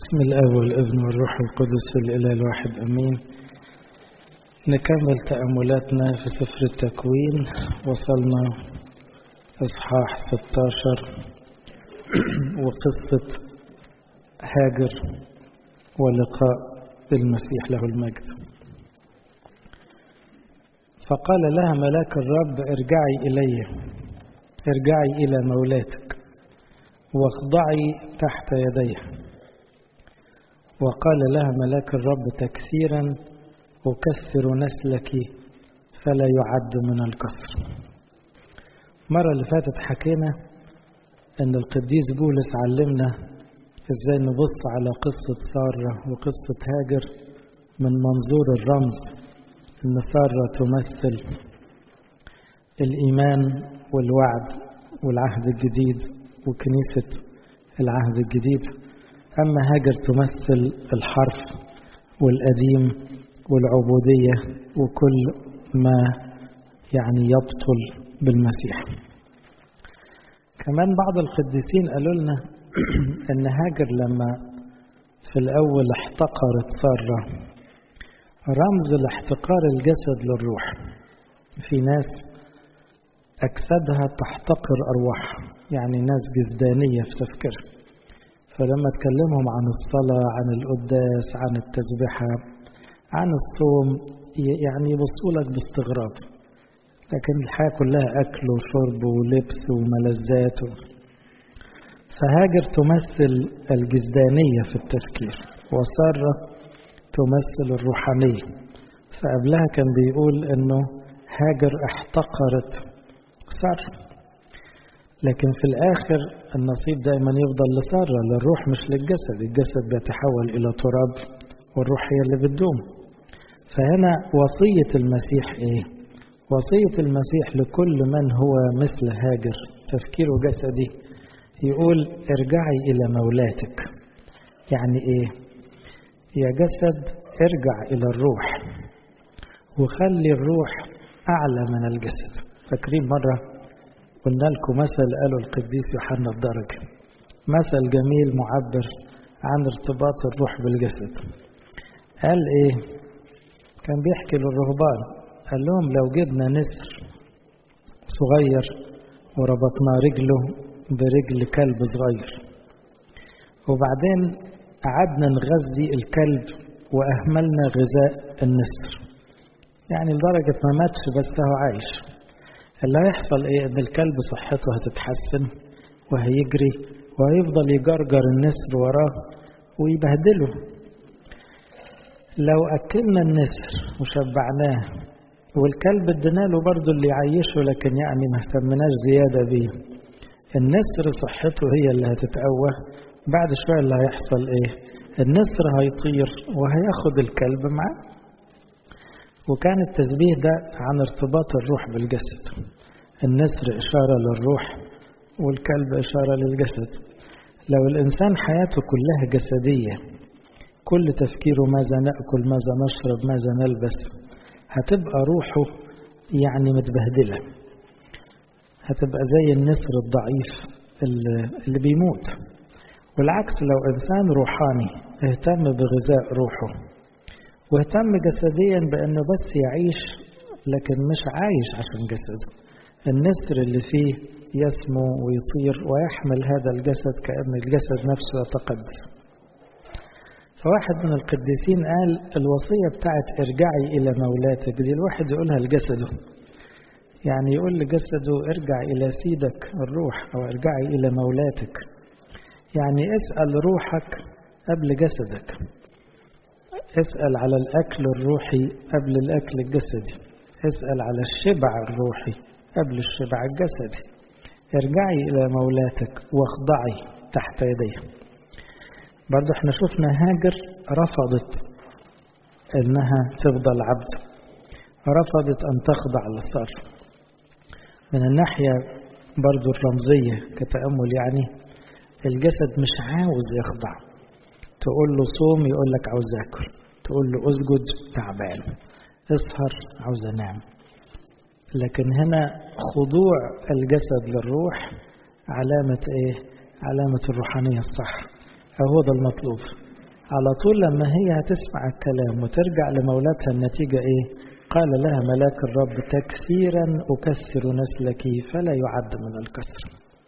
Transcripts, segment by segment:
بسم الاب والابن والروح القدس الاله الواحد امين نكمل تاملاتنا في سفر التكوين وصلنا اصحاح 16 وقصه هاجر ولقاء المسيح له المجد فقال لها ملاك الرب ارجعي الي ارجعي الى مولاتك واخضعي تحت يديه وقال لها ملاك الرب تكثيرا أكثر نسلك فلا يعد من الكثر المرة اللي فاتت حكينا أن القديس بولس علمنا إزاي نبص على قصة سارة وقصة هاجر من منظور الرمز أن سارة تمثل الإيمان والوعد والعهد الجديد وكنيسة العهد الجديد أما هاجر تمثل الحرف والقديم والعبودية وكل ما يعني يبطل بالمسيح كمان بعض القديسين قالوا لنا أن هاجر لما في الأول احتقرت سارة رمز لاحتقار الجسد للروح في ناس أجسادها تحتقر أرواحها يعني ناس جسدانية في تفكيرها فلما تكلمهم عن الصلاة عن القداس عن التسبحة عن الصوم يعني يبصوا لك باستغراب لكن الحياة كلها أكل وشرب ولبس وملذات و... فهاجر تمثل الجسدانية في التفكير وسارة تمثل الروحانية فقبلها كان بيقول انه هاجر احتقرت سارة لكن في الآخر النصيب دائما يفضل لسارة للروح مش للجسد الجسد بيتحول إلى تراب والروح هي اللي بتدوم فهنا وصية المسيح إيه وصية المسيح لكل من هو مثل هاجر تفكيره جسدي يقول ارجعي إلى مولاتك يعني إيه يا جسد ارجع إلى الروح وخلي الروح أعلى من الجسد فاكرين مرة قلنا لكم مثل قاله القديس يوحنا الدرجة مثل جميل معبر عن ارتباط الروح بالجسد قال ايه كان بيحكي للرهبان قال لهم لو جبنا نسر صغير وربطنا رجله برجل كلب صغير وبعدين قعدنا نغذي الكلب وأهملنا غذاء النسر يعني لدرجة ما ماتش بس هو عايش اللي هيحصل ايه ان الكلب صحته هتتحسن وهيجري وهيفضل يجرجر النسر وراه ويبهدله لو اكلنا النسر وشبعناه والكلب ادينا له برضه اللي يعيشه لكن يعني ما اهتمناش زياده بيه النسر صحته هي اللي هتتقوى بعد شويه اللي هيحصل ايه النسر هيطير وهياخد الكلب معاه وكان التشبيه ده عن ارتباط الروح بالجسد النسر إشارة للروح والكلب إشارة للجسد لو الإنسان حياته كلها جسدية كل تفكيره ماذا نأكل ماذا نشرب ماذا نلبس هتبقى روحه يعني متبهدلة هتبقى زي النسر الضعيف اللي بيموت والعكس لو إنسان روحاني اهتم بغذاء روحه واهتم جسديا بأنه بس يعيش لكن مش عايش عشان جسده النسر اللي فيه يسمو ويطير ويحمل هذا الجسد كأن الجسد نفسه يتقدس فواحد من القديسين قال الوصية بتاعت ارجعي إلى مولاتك دي الواحد يقولها لجسده يعني يقول لجسده ارجع إلى سيدك الروح أو ارجعي إلى مولاتك يعني اسأل روحك قبل جسدك اسأل على الأكل الروحي قبل الأكل الجسدي اسأل على الشبع الروحي قبل الشبع الجسدي ارجعي إلى مولاتك واخضعي تحت يديه برضو احنا شفنا هاجر رفضت انها تفضل عبد رفضت ان تخضع للصار من الناحية برضو الرمزية كتأمل يعني الجسد مش عاوز يخضع تقول له صوم يقول لك عاوز اكل تقول له اسجد تعبان اسهر عاوز انام لكن هنا خضوع الجسد للروح علامة ايه علامة الروحانية الصح هو ده المطلوب على طول لما هي هتسمع الكلام وترجع لمولاتها النتيجة إيه قال لها ملاك الرب تكثيرا أكثر نسلك فلا يعد من الكسر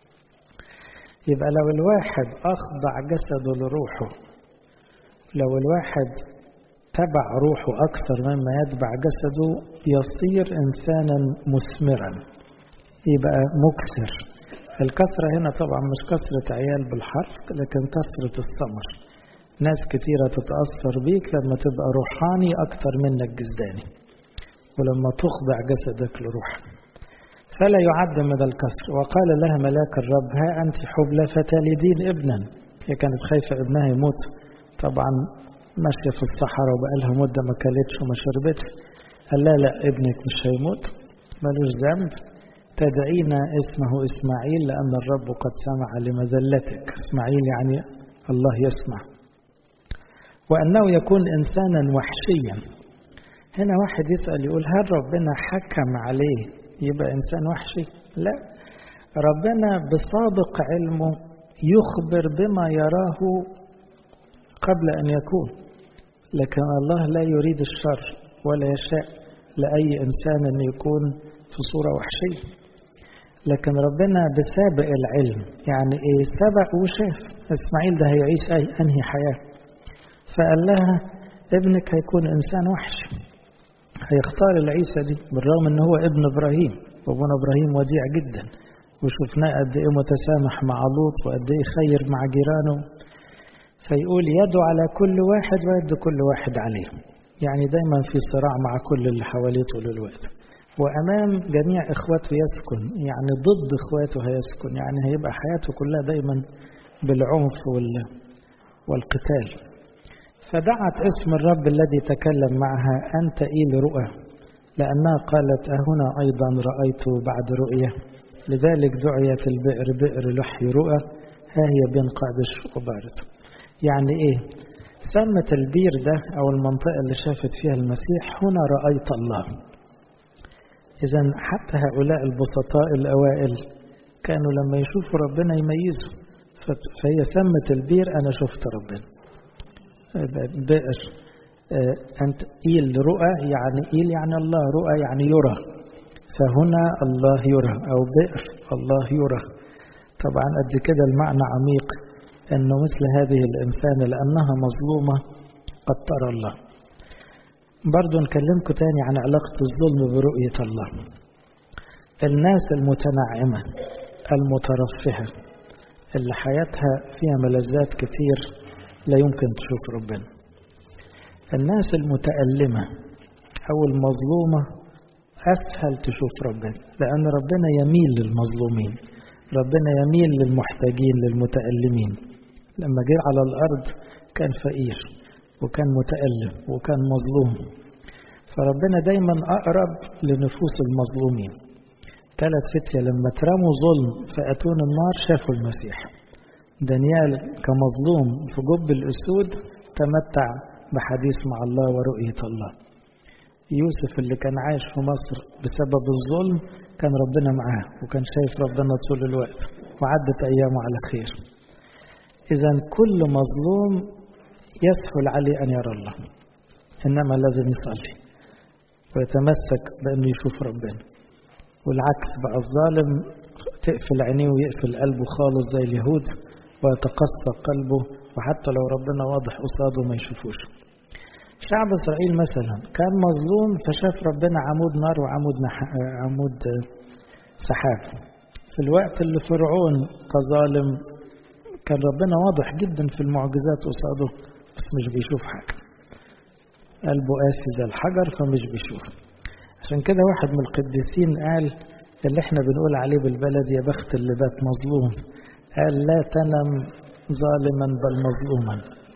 يبقى لو الواحد أخضع جسده لروحه لو الواحد تبع روحه أكثر مما يتبع جسده يصير إنسانا مثمرا يبقى مكثر الكثرة هنا طبعا مش كثرة عيال بالحرف لكن كثرة الثمر ناس كثيرة تتأثر بيك لما تبقى روحاني أكثر منك جسداني ولما تخضع جسدك لروحك فلا يعد من الكسر وقال لها ملاك الرب ها أنت حبلى فتلدين ابنا هي كانت خايفة ابنها يموت طبعا ماشية في الصحراء وبقالها مدة ما كلتش وما شربتش قال لا لا ابنك مش هيموت ملوش ذنب تدعينا اسمه إسماعيل لأن الرب قد سمع لمذلتك إسماعيل يعني الله يسمع وأنه يكون إنسانا وحشيا هنا واحد يسأل يقول هل ربنا حكم عليه يبقى إنسان وحشي لا ربنا بسابق علمه يخبر بما يراه قبل أن يكون لكن الله لا يريد الشر ولا يشاء لأي إنسان أن يكون في صورة وحشية لكن ربنا بسابق العلم يعني إيه سبق وشاف إسماعيل ده هيعيش أي أنهي حياة فقال لها ابنك هيكون إنسان وحش هيختار العيسى دي بالرغم ان هو ابن ابراهيم وابونا ابراهيم وديع جدا وشفناه قد ايه متسامح مع لوط وقد ايه خير مع جيرانه فيقول يده على كل واحد ويد كل واحد عليه يعني دايما في صراع مع كل اللي حواليه طول الوقت وامام جميع اخواته يسكن يعني ضد اخواته هيسكن يعني هيبقى حياته كلها دايما بالعنف والقتال فدعت اسم الرب الذي تكلم معها أنت إيل رؤى لأنها قالت أهنا أيضا رأيت بعد رؤية لذلك دعيت البئر بئر لحي رؤى ها هي بين قادش وبارد يعني إيه سمت البير ده أو المنطقة اللي شافت فيها المسيح هنا رأيت الله إذا حتى هؤلاء البسطاء الأوائل كانوا لما يشوفوا ربنا يميزوا فهي سمت البير أنا شفت ربنا بئر أنت إيل رؤى يعني إيل يعني الله رؤى يعني يرى فهنا الله يرى أو بئر الله يرى طبعا قد كده المعنى عميق أنه مثل هذه الإنسان لأنها مظلومة قد ترى الله برضو نكلمكم تاني عن علاقة الظلم برؤية الله الناس المتنعمة المترفهة اللي حياتها فيها ملذات كتير لا يمكن تشوف ربنا الناس المتألمة أو المظلومة أسهل تشوف ربنا لأن ربنا يميل للمظلومين ربنا يميل للمحتاجين للمتألمين لما جه على الأرض كان فقير وكان متألم وكان مظلوم فربنا دايما أقرب لنفوس المظلومين ثلاث فتية لما ترموا ظلم فأتون النار شافوا المسيح دانيال كمظلوم في جب الأسود تمتع بحديث مع الله ورؤية الله يوسف اللي كان عايش في مصر بسبب الظلم كان ربنا معاه وكان شايف ربنا طول الوقت وعدت أيامه على خير إذا كل مظلوم يسهل عليه أن يرى الله إنما لازم يصلي ويتمسك بأنه يشوف ربنا والعكس بقى الظالم تقفل عينيه ويقفل قلبه خالص زي اليهود ويتقصى قلبه وحتى لو ربنا واضح قصاده ما يشوفوش شعب إسرائيل مثلا كان مظلوم فشاف ربنا عمود نار وعمود نح... عمود سحاب في الوقت اللي فرعون كظالم كان ربنا واضح جدا في المعجزات قصاده بس مش بيشوف حاجة قلبه قاسي زي الحجر فمش بيشوف عشان كده واحد من القديسين قال اللي احنا بنقول عليه بالبلد يا بخت اللي بات مظلوم قال لا تنم ظالما بل مظلوما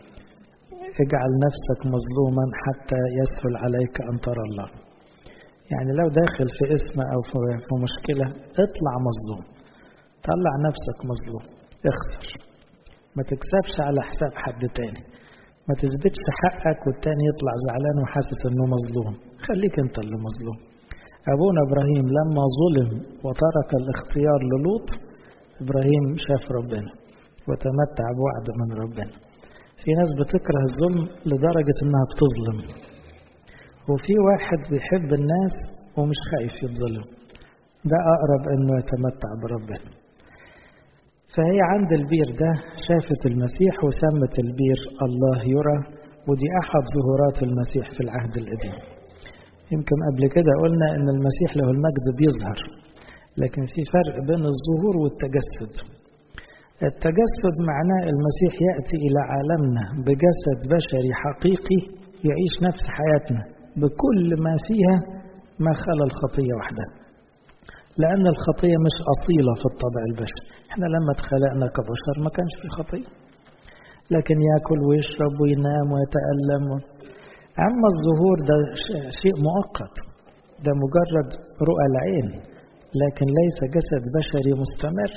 اجعل نفسك مظلوما حتى يسهل عليك أن ترى الله يعني لو داخل في اسم أو في مشكلة اطلع مظلوم طلع نفسك مظلوم اخسر ما تكسبش على حساب حد تاني ما تثبتش حقك والتاني يطلع زعلان وحاسس انه مظلوم خليك انت اللي مظلوم ابونا ابراهيم لما ظلم وترك الاختيار للوط ابراهيم شاف ربنا وتمتع بوعد من ربنا في ناس بتكره الظلم لدرجة انها بتظلم وفي واحد بيحب الناس ومش خايف يتظلم ده أقرب انه يتمتع بربنا فهي عند البير ده شافت المسيح وسمت البير الله يرى ودي أحد ظهورات المسيح في العهد القديم يمكن قبل كده قلنا ان المسيح له المجد بيظهر لكن في فرق بين الظهور والتجسد التجسد معناه المسيح يأتي إلى عالمنا بجسد بشري حقيقي يعيش نفس حياتنا بكل ما فيها ما خلا الخطية وحدها لأن الخطية مش أصيلة في الطبع البشري احنا لما اتخلقنا كبشر ما كانش في خطية لكن يأكل ويشرب وينام ويتألم أما الظهور ده شيء مؤقت ده مجرد رؤى العين لكن ليس جسد بشري مستمر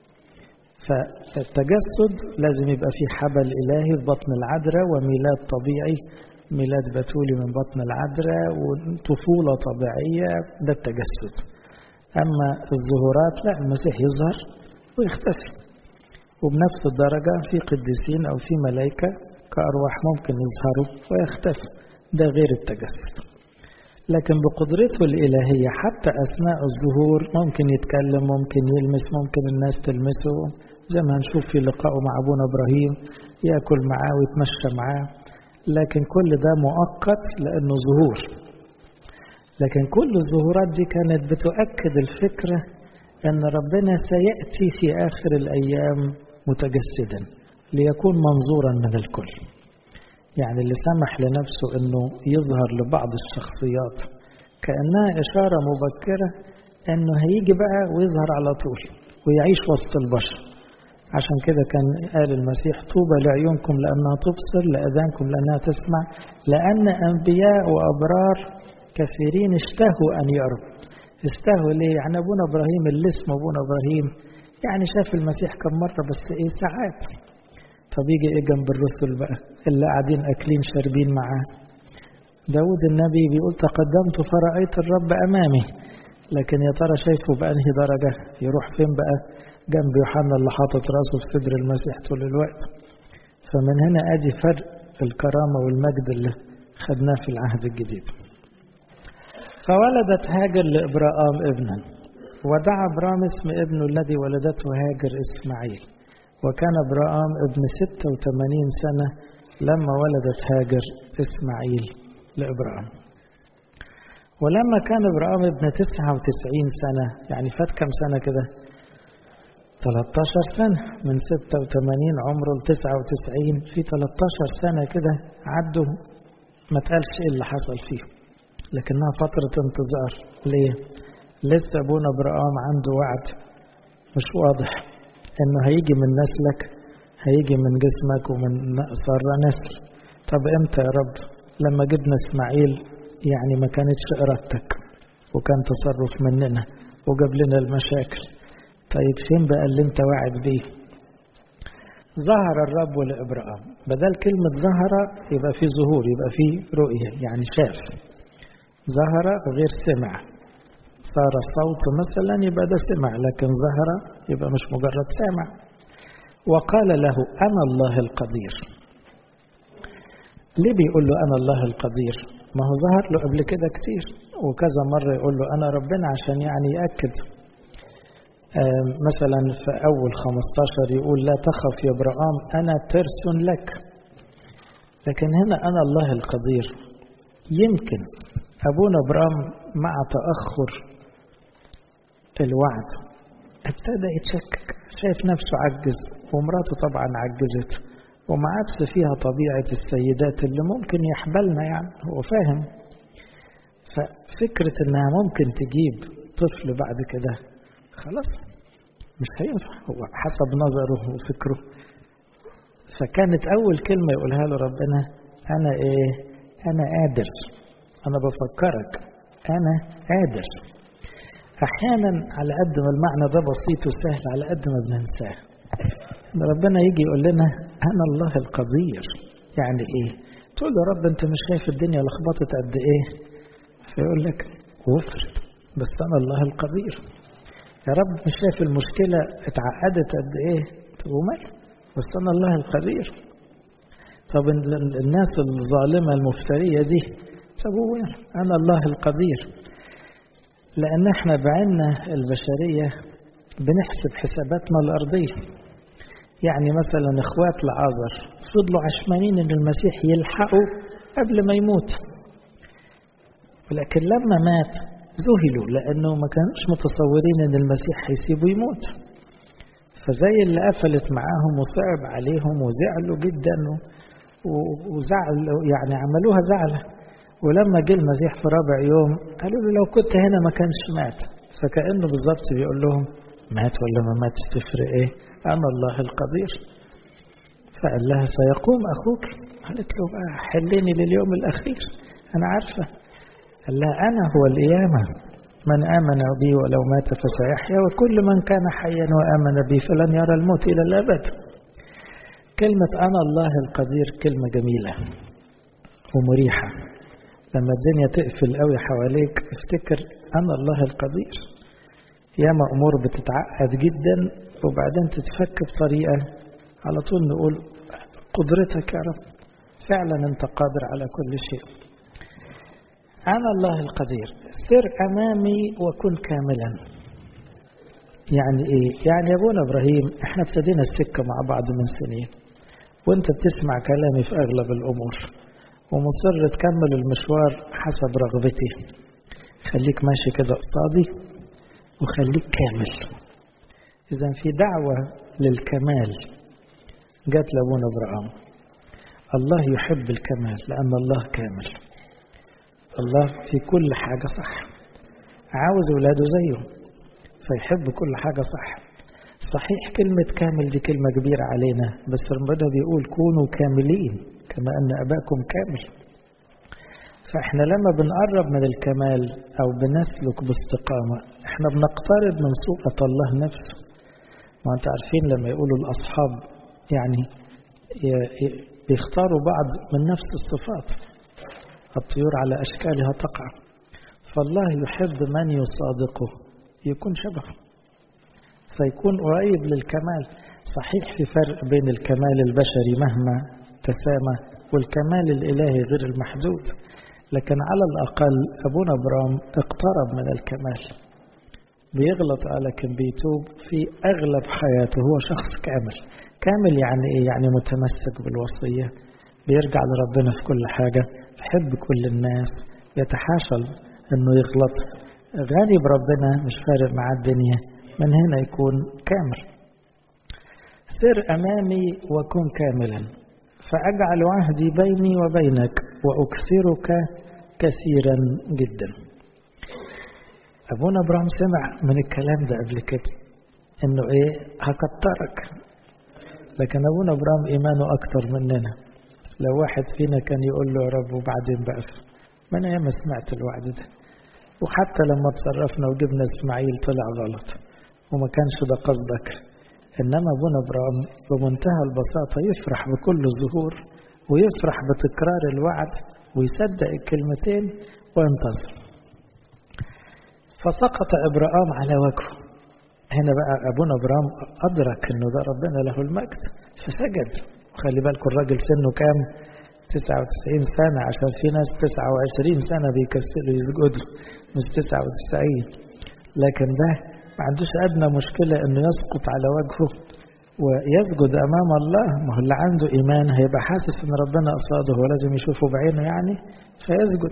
فالتجسد لازم يبقى فيه حبل إلهي في بطن العذراء وميلاد طبيعي ميلاد بتولي من بطن العذراء وطفولة طبيعية ده التجسد أما الظهورات لا المسيح يظهر ويختفي وبنفس الدرجة في قديسين أو في ملائكة كأرواح ممكن يظهروا ويختفوا ده غير التجسد لكن بقدرته الإلهية حتى أثناء الظهور ممكن يتكلم ممكن يلمس ممكن الناس تلمسه زي ما هنشوف في لقائه مع أبونا إبراهيم يأكل معاه ويتمشى معاه لكن كل ده مؤقت لأنه ظهور لكن كل الظهورات دي كانت بتؤكد الفكرة أن ربنا سيأتي في آخر الأيام متجسدا ليكون منظورا من الكل يعني اللي سمح لنفسه أنه يظهر لبعض الشخصيات كأنها إشارة مبكرة أنه هيجي بقى ويظهر على طول ويعيش وسط البشر عشان كده كان قال المسيح طوبى لعيونكم لأنها تبصر لأذانكم لأنها تسمع لأن أنبياء وأبرار كثيرين اشتهوا أن يروا استهوا ليه يعني أبونا إبراهيم اللي اسمه أبونا إبراهيم يعني شاف المسيح كم مرة بس إيه ساعات طب يجي إيه جنب الرسل بقى اللي قاعدين أكلين شاربين معاه داود النبي بيقول تقدمت فرأيت الرب أمامي لكن يا ترى شايفه بأنهي درجة يروح فين بقى جنب يوحنا اللي حاطط راسه في صدر المسيح طول الوقت فمن هنا ادي فرق الكرامة والمجد اللي خدناه في العهد الجديد فولدت هاجر لإبراهام ابنا ودعا ابرام اسم ابنه الذي ولدته هاجر إسماعيل وكان ابراهام ابن 86 سنة لما ولدت هاجر إسماعيل لإبراهام ولما كان ابراهام ابن 99 سنة يعني فات كم سنة كده 13 سنة من 86 عمره ل 99 في 13 سنة كده عدوا ما تقالش ايه اللي حصل فيه لكنها فترة انتظار ليه؟ لسه ابونا ابراهام عنده وعد مش واضح انه هيجي من نسلك هيجي من جسمك ومن سارة نسل طب امتى يا رب لما جبنا اسماعيل يعني ما كانتش ارادتك وكان تصرف مننا وجاب لنا المشاكل طيب فين بقى اللي انت واعد بيه ظهر الرب لإبراهام بدل كلمة ظهر يبقى في ظهور يبقى في رؤية يعني شاف ظهر غير سمع صار الصوت مثلا يبقى ده سمع لكن ظهر يبقى مش مجرد سامع وقال له أنا الله القدير ليه بيقول له أنا الله القدير ما هو ظهر له قبل كده كتير وكذا مرة يقول له أنا ربنا عشان يعني يأكد مثلا في أول 15 يقول لا تخف يا إبراهام أنا ترس لك لكن هنا أنا الله القدير يمكن أبونا إبراهام مع تأخر الوعد ابتدى يتشكك شايف نفسه عجز ومراته طبعا عجزت وما عادش فيها طبيعة السيدات اللي ممكن يحبلنا يعني هو فاهم ففكرة انها ممكن تجيب طفل بعد كده خلاص مش هينفع هو حسب نظره وفكره فكانت أول كلمة يقولها له ربنا أنا إيه أنا قادر أنا بفكرك أنا قادر أحيانا على قد ما المعنى ده بسيط وسهل على قد ما بننساه ربنا يجي يقول لنا أنا الله القدير يعني إيه تقول له رب أنت مش شايف الدنيا لخبطت قد إيه فيقول لك وفرت بس أنا الله القدير يا رب مش شايف المشكلة اتعقدت قد ايه ومال بس انا الله القدير طب الناس الظالمة المفترية دي سابوه أنا الله القدير لأن احنا بعنا البشرية بنحسب حساباتنا الأرضية يعني مثلا اخوات لعازر فضلوا عشمانين ان المسيح يلحقوا قبل ما يموت ولكن لما مات ذهلوا لانه ما كانوش متصورين ان المسيح هيسيبه يموت فزي اللي قفلت معاهم وصعب عليهم وزعلوا جدا وزعل يعني عملوها زعلة ولما جه المسيح في رابع يوم قالوا له لو كنت هنا ما كانش مات فكأنه بالظبط بيقول لهم مات ولا ما مات تفرق ايه أنا الله القدير فقال لها سيقوم أخوك قالت له بقى حلني لليوم الأخير أنا عارفة قال لها أنا هو القيامة من آمن بي ولو مات فسيحيا وكل من كان حيا وآمن بي فلن يرى الموت إلى الأبد كلمة أنا الله القدير كلمة جميلة ومريحة لما الدنيا تقفل قوي حواليك افتكر أنا الله القدير ياما أمور بتتعقد جدا وبعدين تتفك بطريقة على طول نقول قدرتك يا رب فعلا أنت قادر على كل شيء أنا الله القدير سر أمامي وكن كاملا يعني إيه؟ يعني يا أبونا إبراهيم إحنا ابتدينا السكة مع بعض من سنين وأنت بتسمع كلامي في أغلب الأمور ومصر تكمل المشوار حسب رغبتي خليك ماشي كده قصادي وخليك كامل إذا في دعوة للكمال جات لأبونا إبراهيم الله يحب الكمال لأن الله كامل الله في كل حاجة صح عاوز ولاده زيه فيحب كل حاجة صح صحيح كلمة كامل دي كلمة كبيرة علينا بس ربنا بيقول كونوا كاملين كما أن أباكم كامل فإحنا لما بنقرب من الكمال أو بنسلك باستقامة إحنا بنقترب من صورة الله نفسه ما أنت عارفين لما يقولوا الأصحاب يعني بيختاروا بعض من نفس الصفات الطيور على أشكالها تقع فالله يحب من يصادقه يكون شبهه فيكون قريب للكمال صحيح في فرق بين الكمال البشري مهما تسامى والكمال الإلهي غير المحدود لكن على الأقل أبونا برام اقترب من الكمال بيغلط لكن بيتوب في أغلب حياته هو شخص كامل كامل يعني إيه؟ يعني متمسك بالوصية بيرجع لربنا في كل حاجة يحب كل الناس يتحاشى انه يغلط غني بربنا مش فارق مع الدنيا من هنا يكون كامل سر امامي وكن كاملا فاجعل عهدي بيني وبينك واكثرك كثيرا جدا ابونا ابراهيم سمع من الكلام ده قبل كده انه ايه هكترك لكن ابونا ابراهيم ايمانه اكتر مننا لو واحد فينا كان يقول له يا رب وبعدين بقى ما انا ياما سمعت الوعد ده وحتى لما تصرفنا وجبنا اسماعيل طلع غلط وما كانش ده قصدك انما ابونا ابراهيم بمنتهى البساطه يفرح بكل الظهور ويفرح بتكرار الوعد ويصدق الكلمتين وينتظر فسقط ابراهيم على وجهه هنا بقى ابونا ابراهيم ادرك انه ده ربنا له المجد فسجد وخلي بالكم الراجل سنه كام 99 سنة عشان في ناس 29 سنة بيكسلوا يسجدوا مش 99 لكن ده ما عندوش أدنى مشكلة إنه يسقط على وجهه ويسجد أمام الله ما هو اللي عنده إيمان هيبقى حاسس إن ربنا قصاده ولازم يشوفه بعينه يعني فيسجد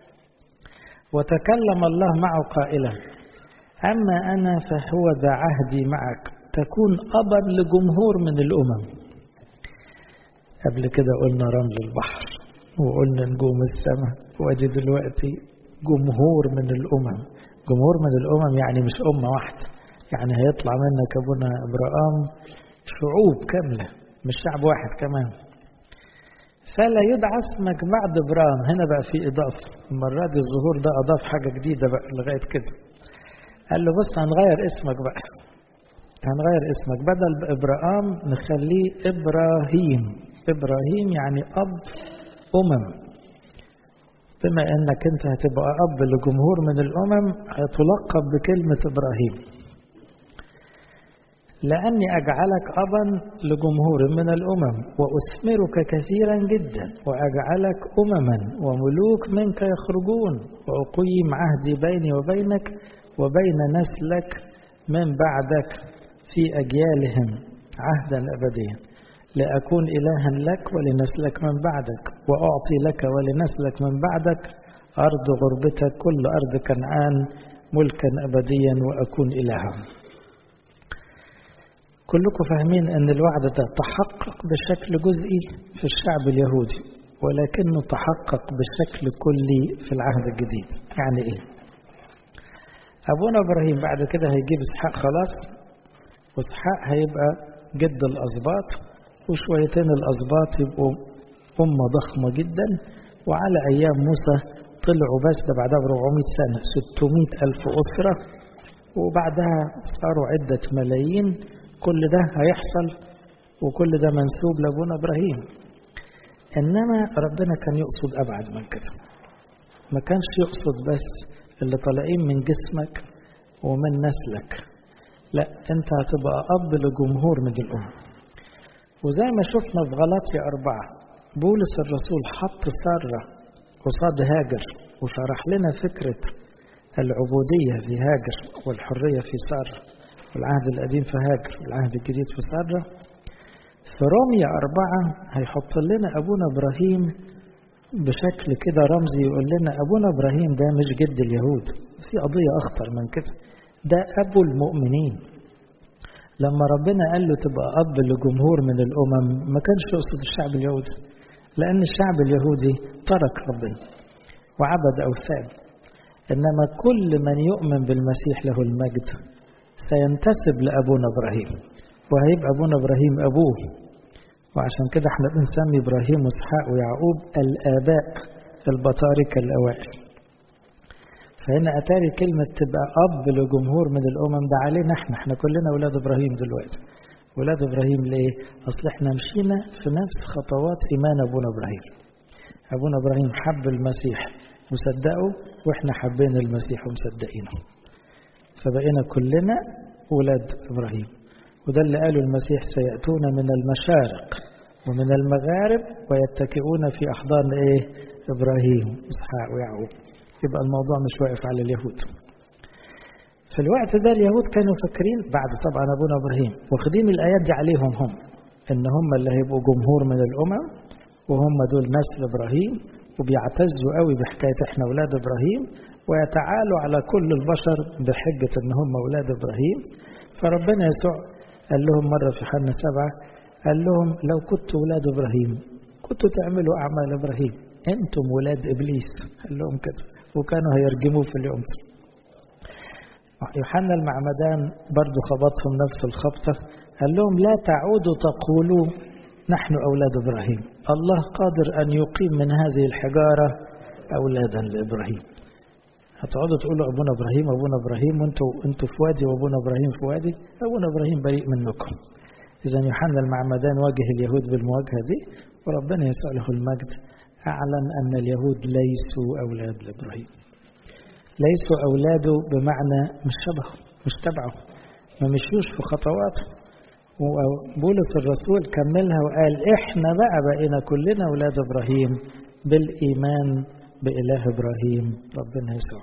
وتكلم الله معه قائلا أما أنا فهو ذا عهدي معك تكون أبا لجمهور من الأمم قبل كده قلنا رمل البحر وقلنا نجوم السماء وادي دلوقتي جمهور من الأمم جمهور من الأمم يعني مش أمة واحدة يعني هيطلع منك أبونا إبراهام شعوب كاملة مش شعب واحد كمان فلا يدعى اسمك بعد إبراهيم هنا بقى في إضافة المرة دي الظهور ده أضاف حاجة جديدة بقى لغاية كده قال له بص هنغير اسمك بقى هنغير اسمك بدل إبراهيم نخليه إبراهيم إبراهيم يعني أب أمم بما أنك أنت هتبقى أب لجمهور من الأمم هتلقب بكلمة إبراهيم لأني أجعلك أبا لجمهور من الأمم وأثمرك كثيرا جدا وأجعلك أمما وملوك منك يخرجون وأقيم عهدي بيني وبينك وبين نسلك من بعدك في أجيالهم عهدا أبديا لأكون إلها لك ولنسلك من بعدك وأعطي لك ولنسلك من بعدك أرض غربتك كل أرض كنعان ملكا أبديا وأكون إلها كلكم فاهمين أن الوعد ده تحقق بشكل جزئي في الشعب اليهودي ولكنه تحقق بشكل كلي في العهد الجديد يعني إيه أبونا إبراهيم بعد كده هيجيب إسحاق خلاص وإسحاق هيبقى جد الأسباط وشويتين الأسباط يبقوا أمة ضخمة جدا وعلى أيام موسى طلعوا بس ده بعدها ب 400 سنة 600 ألف أسرة وبعدها صاروا عدة ملايين كل ده هيحصل وكل ده منسوب لأبونا إبراهيم إنما ربنا كان يقصد أبعد من كده ما كانش يقصد بس اللي طالعين من جسمك ومن نسلك لا انت هتبقى أب لجمهور من الأمم وزي ما شفنا في غلاطيا أربعة بولس الرسول حط سارة قصاد هاجر وشرح لنا فكرة العبودية في هاجر والحرية في سارة والعهد القديم في هاجر والعهد الجديد في سارة في روميا أربعة هيحط لنا أبونا إبراهيم بشكل كده رمزي يقول لنا أبونا إبراهيم ده مش جد اليهود في قضية أخطر من كده ده أبو المؤمنين لما ربنا قال له تبقى أب لجمهور من الأمم ما كانش يقصد الشعب اليهودي لأن الشعب اليهودي ترك ربنا وعبد أوثان إنما كل من يؤمن بالمسيح له المجد سينتسب لأبونا إبراهيم وهيبقى أبونا إبراهيم أبوه وعشان كده احنا بنسمي إبراهيم وإسحاق ويعقوب الآباء البطاركة الأوائل فهنا أتاري كلمة تبقى أب لجمهور من الأمم ده علينا احنا احنا كلنا أولاد إبراهيم دلوقتي ولاد إبراهيم ليه؟ أصل احنا مشينا في نفس خطوات إيمان أبونا إبراهيم أبونا إبراهيم حب المسيح وصدقه وإحنا حبينا المسيح ومصدقينه فبقينا كلنا ولاد إبراهيم وده اللي قاله المسيح سيأتون من المشارق ومن المغارب ويتكئون في أحضان إيه؟ إبراهيم إسحاق ويعقوب يبقى الموضوع مش واقف على اليهود في الوقت ده اليهود كانوا فاكرين بعد طبعا ابونا ابراهيم واخدين الايات دي عليهم هم ان هم اللي هيبقوا جمهور من الامم وهم دول نسل ابراهيم وبيعتزوا قوي بحكايه احنا اولاد ابراهيم ويتعالوا على كل البشر بحجه ان هم اولاد ابراهيم فربنا يسوع قال لهم مره في حنا سبعه قال لهم لو كنتوا اولاد ابراهيم كنتوا تعملوا اعمال ابراهيم انتم ولاد ابليس قال لهم كده وكانوا هيرجموه في اليوم ده يوحنا المعمدان برضو خبطهم نفس الخبطة قال لهم لا تعودوا تقولوا نحن أولاد إبراهيم الله قادر أن يقيم من هذه الحجارة أولادا لإبراهيم هتقعدوا تقولوا أبونا إبراهيم أبونا إبراهيم وأنتوا أنتوا في وادي وأبونا إبراهيم في وادي أبونا إبراهيم بريء منكم إذا يوحنا المعمدان واجه اليهود بالمواجهة دي وربنا يسوع له المجد أعلن أن اليهود ليسوا أولاد لإبراهيم ليسوا أولاده بمعنى مش شبهه مش تبعه ما مشيوش في خطواته وبولس الرسول كملها وقال احنا بقى بقينا كلنا أولاد إبراهيم بالإيمان بإله إبراهيم ربنا يسوع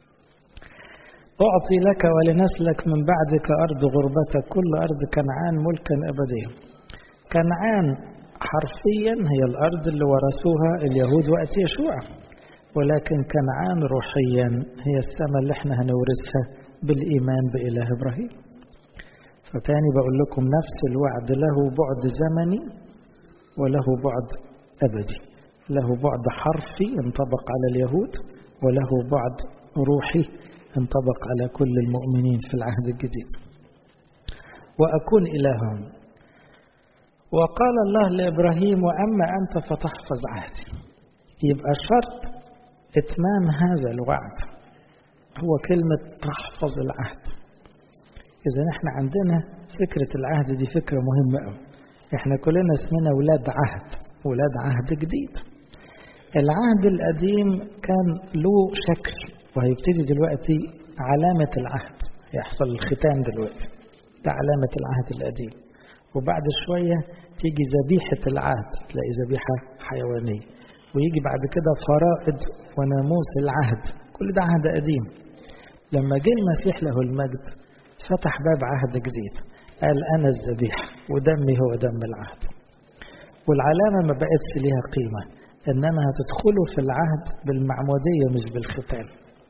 أعطي لك ولنسلك من بعدك أرض غربتك كل أرض كنعان ملكا أبديا كنعان حرفيا هي الأرض اللي ورثوها اليهود وقت يشوع ولكن كنعان روحيا هي السماء اللي احنا هنورثها بالإيمان بإله إبراهيم فتاني بقول لكم نفس الوعد له بعد زمني وله بعد أبدي له بعد حرفي انطبق على اليهود وله بعد روحي انطبق على كل المؤمنين في العهد الجديد وأكون إلههم وقال الله لإبراهيم وأما أنت فتحفظ عهدي يبقى شرط إتمام هذا الوعد هو كلمة تحفظ العهد إذا احنا عندنا فكرة العهد دي فكرة مهمة أوي احنا كلنا اسمنا ولاد عهد ولاد عهد جديد العهد القديم كان له شكل وهيبتدي دلوقتي علامة العهد يحصل الختام دلوقتي ده علامة العهد القديم وبعد شوية تيجي ذبيحة العهد تلاقي ذبيحة حيوانية ويجي بعد كده فرائض وناموس العهد كل ده عهد قديم لما جه المسيح له المجد فتح باب عهد جديد قال أنا الذبيحة ودمي هو دم العهد والعلامة ما بقتش ليها قيمة إنما هتدخلوا في العهد بالمعمودية مش بالختان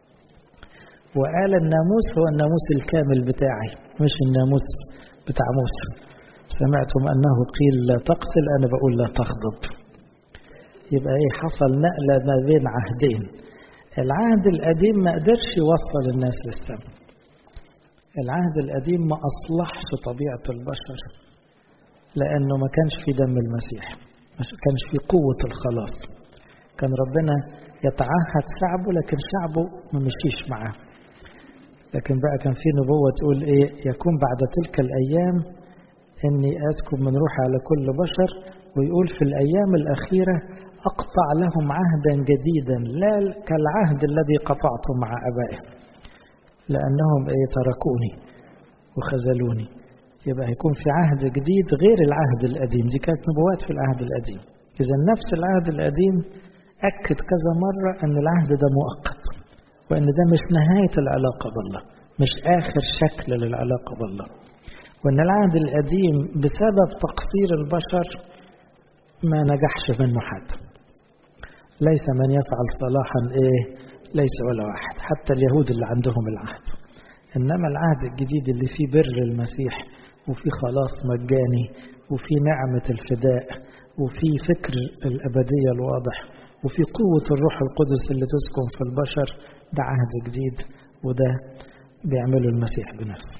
وقال الناموس هو الناموس الكامل بتاعي مش الناموس بتاع موسى سمعتم أنه قيل لا تقتل أنا بقول لا تغضب يبقى إيه حصل نقلة ما بين عهدين العهد القديم ما قدرش يوصل الناس للسماء العهد القديم ما أصلحش طبيعة البشر لأنه ما كانش في دم المسيح ما كانش في قوة الخلاص كان ربنا يتعهد شعبه لكن شعبه ما مشيش معاه لكن بقى كان في نبوة تقول إيه يكون بعد تلك الأيام إني أسكب من روحي على كل بشر ويقول في الأيام الأخيرة أقطع لهم عهدا جديدا لا كالعهد الذي قطعته مع أبائهم لأنهم إيه تركوني وخذلوني يبقى هيكون في عهد جديد غير العهد القديم دي كانت نبوات في العهد القديم إذا نفس العهد القديم أكد كذا مرة أن العهد ده مؤقت وأن ده مش نهاية العلاقة بالله مش آخر شكل للعلاقة بالله وأن العهد القديم بسبب تقصير البشر ما نجحش منه حد ليس من يفعل صلاحا إيه ليس ولا واحد حتى اليهود اللي عندهم العهد إنما العهد الجديد اللي فيه بر المسيح وفيه خلاص مجاني وفيه نعمة الفداء وفيه فكر الأبدية الواضح وفي قوة الروح القدس اللي تسكن في البشر ده عهد جديد وده بيعمله المسيح بنفسه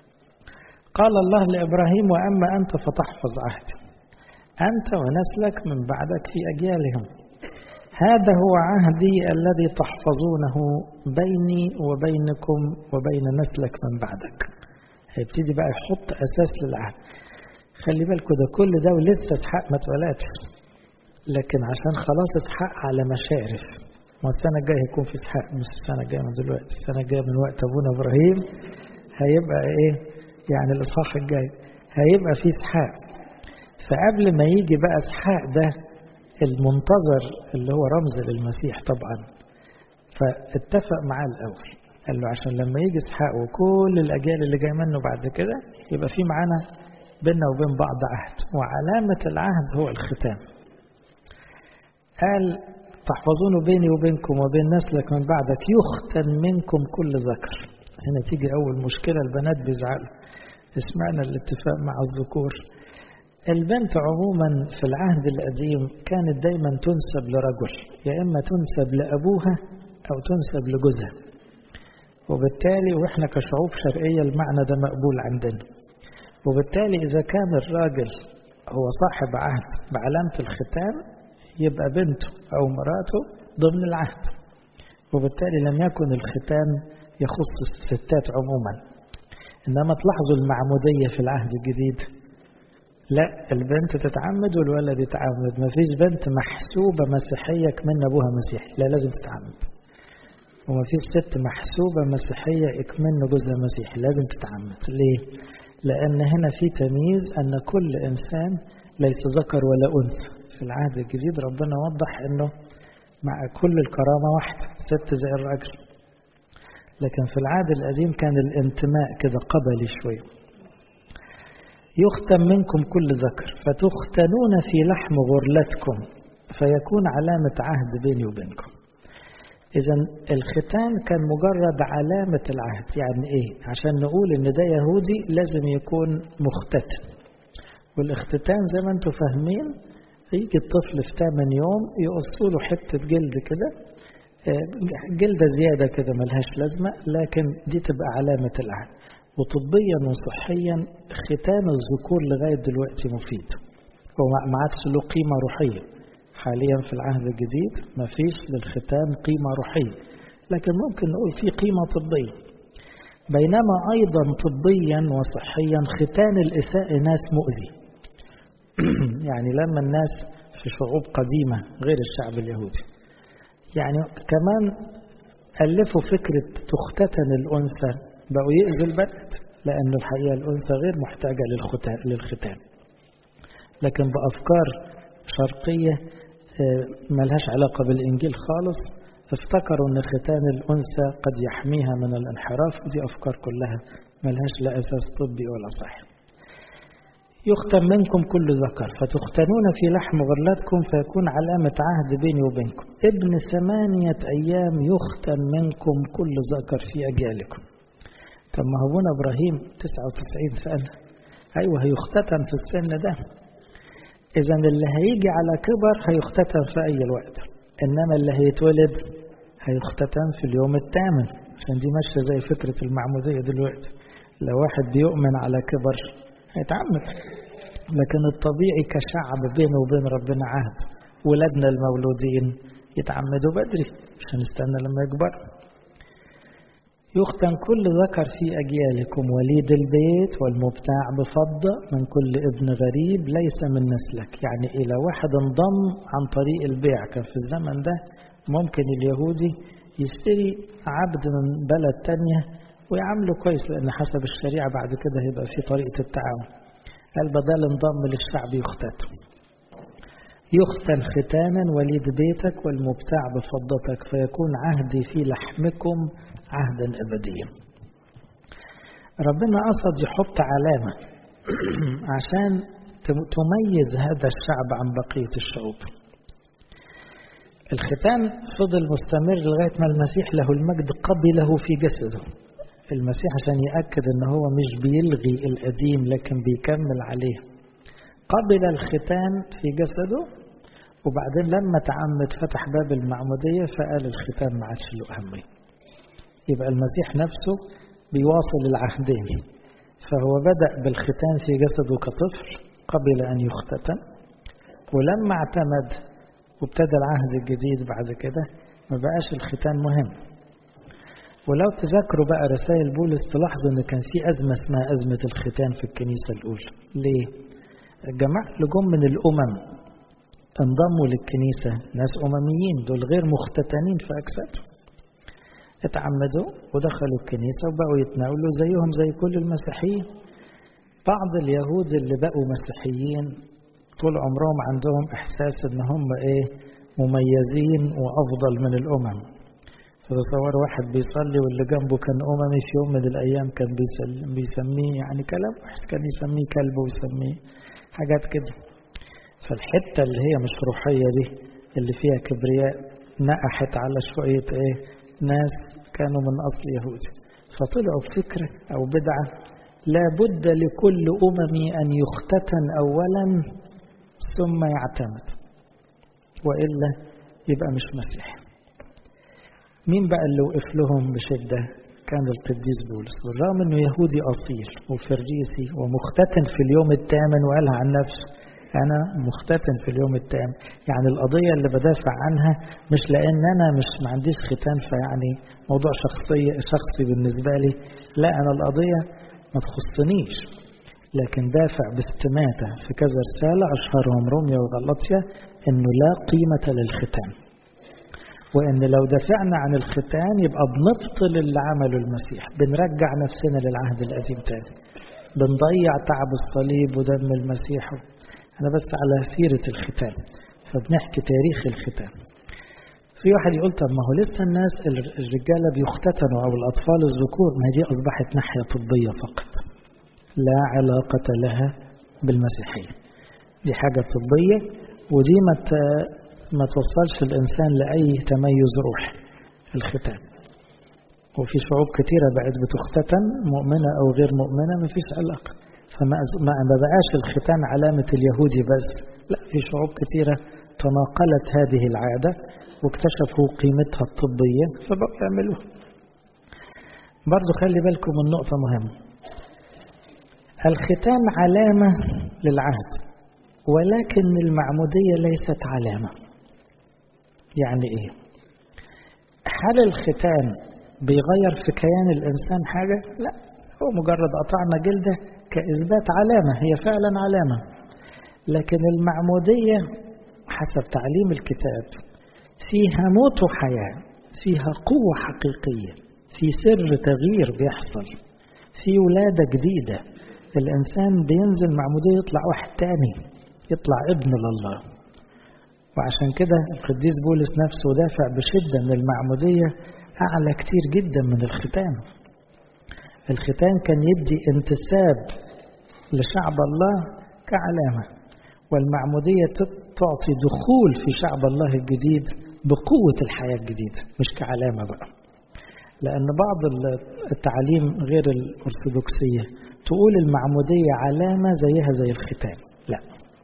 قال الله لإبراهيم وأما أنت فتحفظ عهدي أنت ونسلك من بعدك في أجيالهم هذا هو عهدي الذي تحفظونه بيني وبينكم وبين نسلك من بعدك هيبتدي بقى يحط أساس للعهد خلي بالكم ده كل ده ولسه اسحاق ما اتولدش لكن عشان خلاص اسحاق على مشارف ما السنة الجاية هيكون في اسحاق مش السنة الجاية من دلوقتي السنة الجاية من وقت أبونا إبراهيم هيبقى إيه يعني الإصحاح الجاي هيبقى في اسحاق فقبل ما يجي بقى اسحاق ده المنتظر اللي هو رمز للمسيح طبعا فاتفق معاه الأول قال له عشان لما يجي اسحاق وكل الأجيال اللي جاي منه بعد كده يبقى في معانا بيننا وبين بعض عهد وعلامة العهد هو الختام قال تحفظون بيني وبينكم وبين نسلك من بعدك يختن منكم كل ذكر هنا تيجي أول مشكلة البنات بيزعلوا اسمعنا الاتفاق مع الذكور البنت عموما في العهد القديم كانت دايما تنسب لرجل يا إما تنسب لأبوها أو تنسب لجوزها وبالتالي وإحنا كشعوب شرقية المعنى ده مقبول عندنا وبالتالي إذا كان الراجل هو صاحب عهد بعلامة الختان يبقى بنته أو مراته ضمن العهد وبالتالي لم يكن الختان يخص الستات عموما إنما تلاحظوا المعمودية في العهد الجديد لا البنت تتعمد والولد يتعمد ما فيش بنت محسوبة مسيحية كمان أبوها مسيحي لا لازم تتعمد وما فيش ست محسوبة مسيحية اكمن جوزها مسيحي لازم تتعمد ليه؟ لأن هنا في تمييز أن كل إنسان ليس ذكر ولا أنثى في العهد الجديد ربنا وضح أنه مع كل الكرامة واحدة ست زي الراجل لكن في العهد القديم كان الانتماء كده قبلي شوية يختم منكم كل ذكر فتختنون في لحم غرلتكم فيكون علامة عهد بيني وبينكم إذا الختان كان مجرد علامة العهد يعني إيه عشان نقول إن ده يهودي لازم يكون مختتن والاختتان زي ما انتم فاهمين يجي الطفل في 8 يوم يقصوا له حتة جلد كده جلدة زيادة كده ملهاش لازمة لكن دي تبقى علامة العهد وطبيا وصحيا ختان الذكور لغاية دلوقتي مفيد وما عادش له قيمة روحية حاليا في العهد الجديد ما فيش للختان قيمة روحية لكن ممكن نقول في قيمة طبية بينما أيضا طبيا وصحيا ختان الإساء ناس مؤذي يعني لما الناس في شعوب قديمة غير الشعب اليهودي يعني كمان ألفوا فكرة تختتن الأنثى بقوا يأذوا البنات لأن الحقيقة الأنثى غير محتاجة للختان لكن بأفكار شرقية ملهاش علاقة بالإنجيل خالص افتكروا أن ختان الأنثى قد يحميها من الانحراف ودي أفكار كلها ملهاش لا أساس طبي ولا صحي يختم منكم كل ذكر فتختنون في لحم غرلتكم فيكون علامة عهد بيني وبينكم ابن ثمانية أيام يختن منكم كل ذكر في أجيالكم طب ما هو إبراهيم 99 سنة أيوه هيختتن في السن ده إذا اللي هيجي على كبر هيختتن في أي وقت إنما اللي هيتولد هيختتن في اليوم الثامن عشان دي ماشية زي فكرة المعمودية دلوقتي لو واحد بيؤمن على كبر هيتعمد لكن الطبيعي كشعب بينه وبين ربنا عهد ولادنا المولودين يتعمدوا بدري عشان نستنى لما يكبر يختن كل ذكر في أجيالكم وليد البيت والمبتاع بفضة من كل ابن غريب ليس من نسلك يعني إلى واحد انضم عن طريق البيع كان في الزمن ده ممكن اليهودي يشتري عبد من بلد تانية ويعامله كويس لأن حسب الشريعة بعد كده هيبقى في طريقة التعاون قال بدل انضم للشعب يختتن يختن ختانا وليد بيتك والمبتاع بفضتك فيكون عهدي في لحمكم عهدا أبديا ربنا قصد يحط علامة عشان تميز هذا الشعب عن بقية الشعوب الختان فضل مستمر لغاية ما المسيح له المجد قبله في جسده المسيح عشان يأكد ان هو مش بيلغي القديم لكن بيكمل عليه قبل الختان في جسده وبعدين لما تعمد فتح باب المعمودية فقال الختان ما عادش له أهمية يبقى المسيح نفسه بيواصل العهدين فهو بدأ بالختان في جسده كطفل قبل أن يختتن ولما اعتمد وابتدى العهد الجديد بعد كده ما بقاش الختان مهم ولو تذكروا بقى رسائل بولس تلاحظوا ان كان في ازمه اسمها ازمه الختان في الكنيسه الاولى ليه الجماعه اللي جم من الامم انضموا للكنيسه ناس امميين دول غير مختتنين في اجسادهم اتعمدوا ودخلوا الكنيسه وبقوا يتناولوا زيهم زي كل المسيحيين بعض اليهود اللي بقوا مسيحيين طول عمرهم عندهم احساس ان هم ايه مميزين وافضل من الامم فتصور واحد بيصلي واللي جنبه كان أممي في يوم من الأيام كان بيسميه يعني كلام وحش كان يسميه كلب ويسميه حاجات كده فالحتة اللي هي مش روحية دي اللي فيها كبرياء نقحت على شوية ايه ناس كانوا من أصل يهودي فطلعوا بفكرة أو بدعة لا بد لكل أممي أن يختتن أولا ثم يعتمد وإلا يبقى مش مسيحي مين بقى اللي وقف لهم بشدة كان القديس بولس والرغم انه يهودي اصيل وفريسي ومختتن في اليوم الثامن وقالها عن نفسه انا مختتن في اليوم الثامن يعني القضية اللي بدافع عنها مش لان انا مش ما عنديش ختان فيعني موضوع شخصي شخصي بالنسبة لي لا انا القضية ما تخصنيش لكن دافع باستماتة في كذا رسالة أشهرهم روميا وغلطيا إنه لا قيمة للختان وإن لو دافعنا عن الختان يبقى بنبطل اللي عمله المسيح بنرجع نفسنا للعهد القديم تاني بنضيع تعب الصليب ودم المسيح أنا بس على سيرة الختان فبنحكي تاريخ الختان في واحد يقول طب ما هو لسه الناس الرجالة بيختتنوا أو الأطفال الذكور ما دي أصبحت ناحية طبية فقط لا علاقة لها بالمسيحية دي حاجة طبية ودي ما ما توصلش الإنسان لأي تميز روحي الختان وفي شعوب كتيرة بقت بتختتن مؤمنة أو غير مؤمنة ما فيش علاقة فما ما بقاش الختان علامة اليهودي بس لا في شعوب كتيرة تناقلت هذه العادة واكتشفوا قيمتها الطبية فبقوا يعملوها برضو خلي بالكم من نقطة مهمة الختان علامة للعهد ولكن المعمودية ليست علامة يعني ايه هل الختان بيغير في كيان الانسان حاجة لا هو مجرد قطعنا جلده كإثبات علامة هي فعلا علامة لكن المعمودية حسب تعليم الكتاب فيها موت وحياة فيها قوة حقيقية في سر تغيير بيحصل في ولادة جديدة الإنسان بينزل معمودية يطلع واحد تاني يطلع ابن لله وعشان كده القديس بولس نفسه دافع بشدة من المعمودية أعلى كتير جدا من الختان الختان كان يدي انتساب لشعب الله كعلامة والمعمودية تعطي دخول في شعب الله الجديد بقوة الحياة الجديدة مش كعلامة بقى لأن بعض التعاليم غير الأرثوذكسية تقول المعمودية علامة زيها زي الختان لا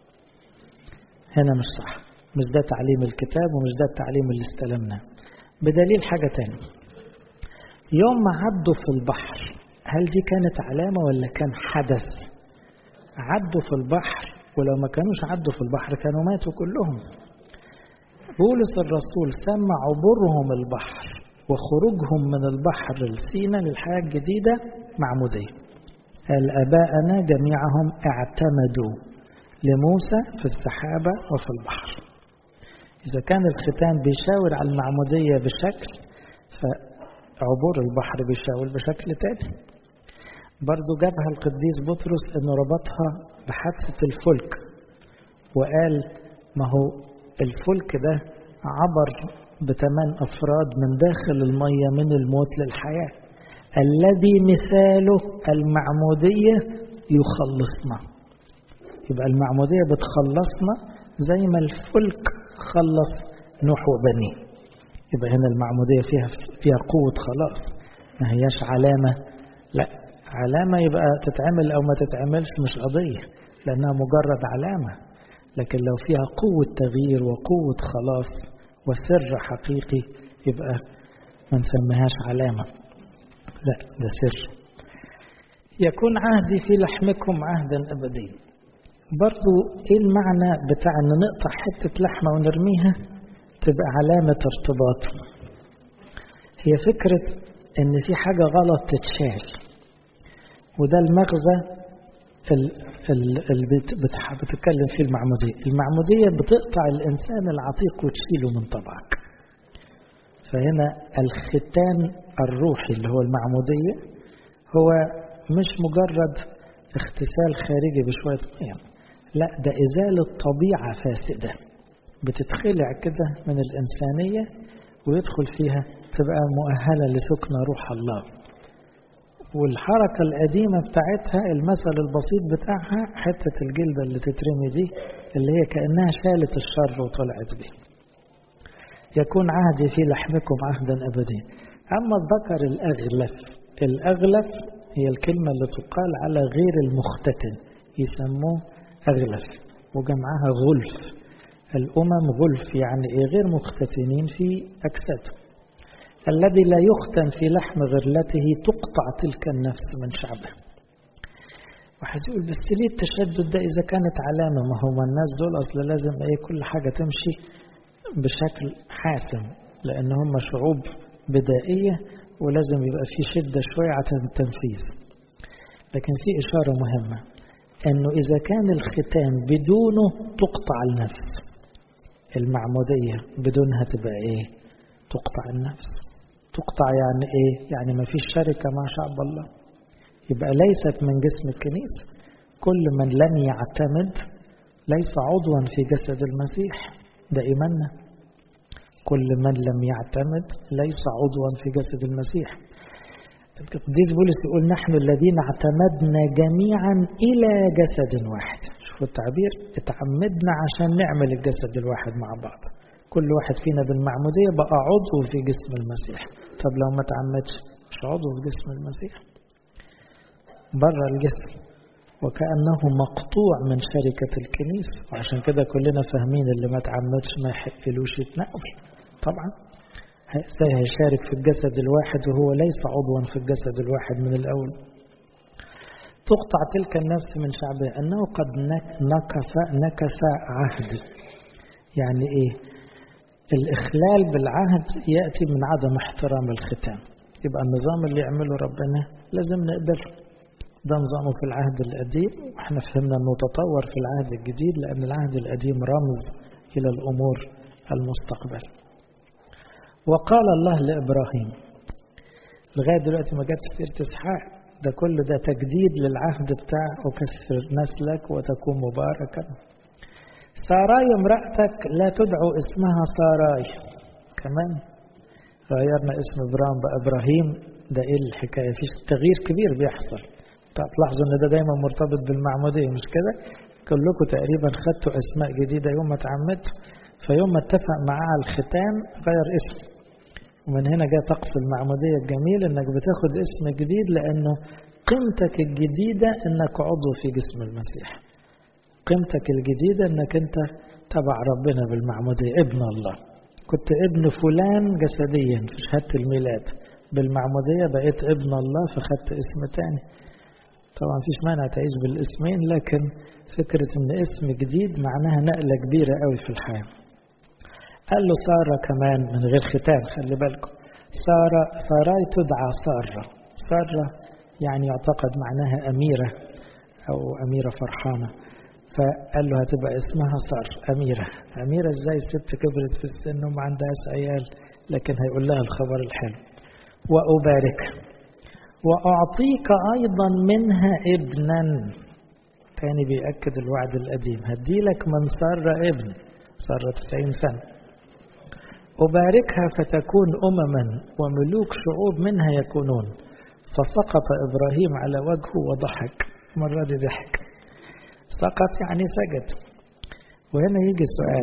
هنا مش صح مش ده تعليم الكتاب ومش ده التعليم اللي استلمناه بدليل حاجة تانية يوم ما عدوا في البحر هل دي كانت علامة ولا كان حدث عدوا في البحر ولو ما كانوش عدوا في البحر كانوا ماتوا كلهم بولس الرسول سمى عبورهم البحر وخروجهم من البحر لسينا للحياة الجديدة معمودية الآباءنا جميعهم اعتمدوا لموسى في السحابة وفي البحر إذا كان الختان بيشاور على المعمودية بشكل فعبور البحر بيشاور بشكل تاني برضو جابها القديس بطرس انه ربطها بحادثة الفلك وقال ما هو الفلك ده عبر بثمان أفراد من داخل المية من الموت للحياة الذي مثاله المعمودية يخلصنا يبقى المعمودية بتخلصنا زي ما الفلك خلص نوح وبنيه يبقى هنا المعمودية فيها فيها قوة خلاص ما هياش علامة لا علامة يبقى تتعمل أو ما تتعملش مش قضية لأنها مجرد علامة لكن لو فيها قوة تغيير وقوة خلاص وسر حقيقي يبقى ما نسميهاش علامة لا ده سر يكون عهدي في لحمكم عهدا أبديا برضو ايه المعنى بتاع ان نقطع حتة لحمة ونرميها تبقى علامة ارتباط هي فكرة ان في حاجة غلط تتشال وده المغزى اللي بتتكلم فيه المعمودية المعمودية بتقطع الإنسان العتيق وتشيله من طبعك فهنا الختان الروحي اللي هو المعمودية هو مش مجرد اغتسال خارجي بشوية مية لا ده إزالة طبيعة فاسدة بتتخلع كده من الإنسانية ويدخل فيها تبقى مؤهلة لسكن روح الله والحركة القديمة بتاعتها المثل البسيط بتاعها حتة الجلدة اللي تترمي دي اللي هي كأنها شالت الشر وطلعت بيه يكون عهدي في لحمكم عهدا أبديا أما الذكر الأغلف الأغلف هي الكلمة اللي تقال على غير المختتن يسموه أغلف وجمعها غلف الأمم غلف يعني إيه غير مختتنين في أجسادهم الذي لا يختن في لحم غرلته تقطع تلك النفس من شعبه واحد يقول بس ليه التشدد ده إذا كانت علامة ما هو الناس دول أصلا لازم إيه كل حاجة تمشي بشكل حاسم لأن هم شعوب بدائية ولازم يبقى في شدة شوية على التنفيذ لكن في إشارة مهمة أنه إذا كان الختان بدونه تقطع النفس المعمودية بدونها تبقى إيه تقطع النفس تقطع يعني إيه يعني ما فيش شركة مع شعب الله يبقى ليست من جسم الكنيسة كل من لم يعتمد ليس عضوا في جسد المسيح ده إيماننا كل من لم يعتمد ليس عضوا في جسد المسيح القديس بولس يقول نحن الذين اعتمدنا جميعا إلى جسد واحد شوفوا التعبير اتعمدنا عشان نعمل الجسد الواحد مع بعض كل واحد فينا بالمعمودية بقى عضو في جسم المسيح طب لو ما تعمدش مش عضو في جسم المسيح بره الجسم وكأنه مقطوع من شركة الكنيسة وعشان كده كلنا فاهمين اللي ما تعمدش ما يحقلوش يتنقل طبعا ازاي هيشارك في الجسد الواحد وهو ليس عضوا في الجسد الواحد من الأول تقطع تلك النفس من شعبها أنه قد نكف نكف عهدي يعني إيه الإخلال بالعهد يأتي من عدم احترام الختام يبقى النظام اللي يعمله ربنا لازم نقبله ده نظامه في العهد القديم واحنا فهمنا انه تطور في العهد الجديد لان العهد القديم رمز الى الامور المستقبل وقال الله لابراهيم لغايه دلوقتي ما جت سيره اسحاق ده كل ده تجديد للعهد بتاع أكثر نسلك وتكون مباركا ساراي امرأتك لا تدعو اسمها ساراي كمان غيرنا اسم إبراهيم بإبراهيم ده إيه الحكاية في تغيير كبير بيحصل تلاحظوا إن ده دايما مرتبط بالمعمودية مش كده كلكم تقريبا خدتوا أسماء جديدة يوم ما اتعمدتوا فيوم ما اتفق معاه على الختان غير اسم ومن هنا جاء طقس المعمودية الجميل انك بتاخد اسم جديد لانه قيمتك الجديدة انك عضو في جسم المسيح قيمتك الجديدة انك انت تبع ربنا بالمعمودية ابن الله كنت ابن فلان جسديا في شهادة الميلاد بالمعمودية بقيت ابن الله فخدت اسم تاني طبعا فيش مانع تعيش بالاسمين لكن فكرة ان اسم جديد معناها نقلة كبيرة قوي في الحياة قال له سارة كمان من غير ختان خلي بالكم سارة ساراي تدعى سارة سارة يعني يعتقد معناها أميرة أو أميرة فرحانة فقال له هتبقى اسمها سار أميرة أميرة ازاي الست كبرت في السن وما عندهاش عيال لكن هيقول لها الخبر الحلو وأبارك وأعطيك أيضا منها ابنا تاني بيأكد الوعد القديم هديلك من سار ابن سار 90 سنة أباركها فتكون أمما وملوك شعوب منها يكونون فسقط إبراهيم على وجهه وضحك مرة دي ضحك سقط يعني سجد وهنا يجي السؤال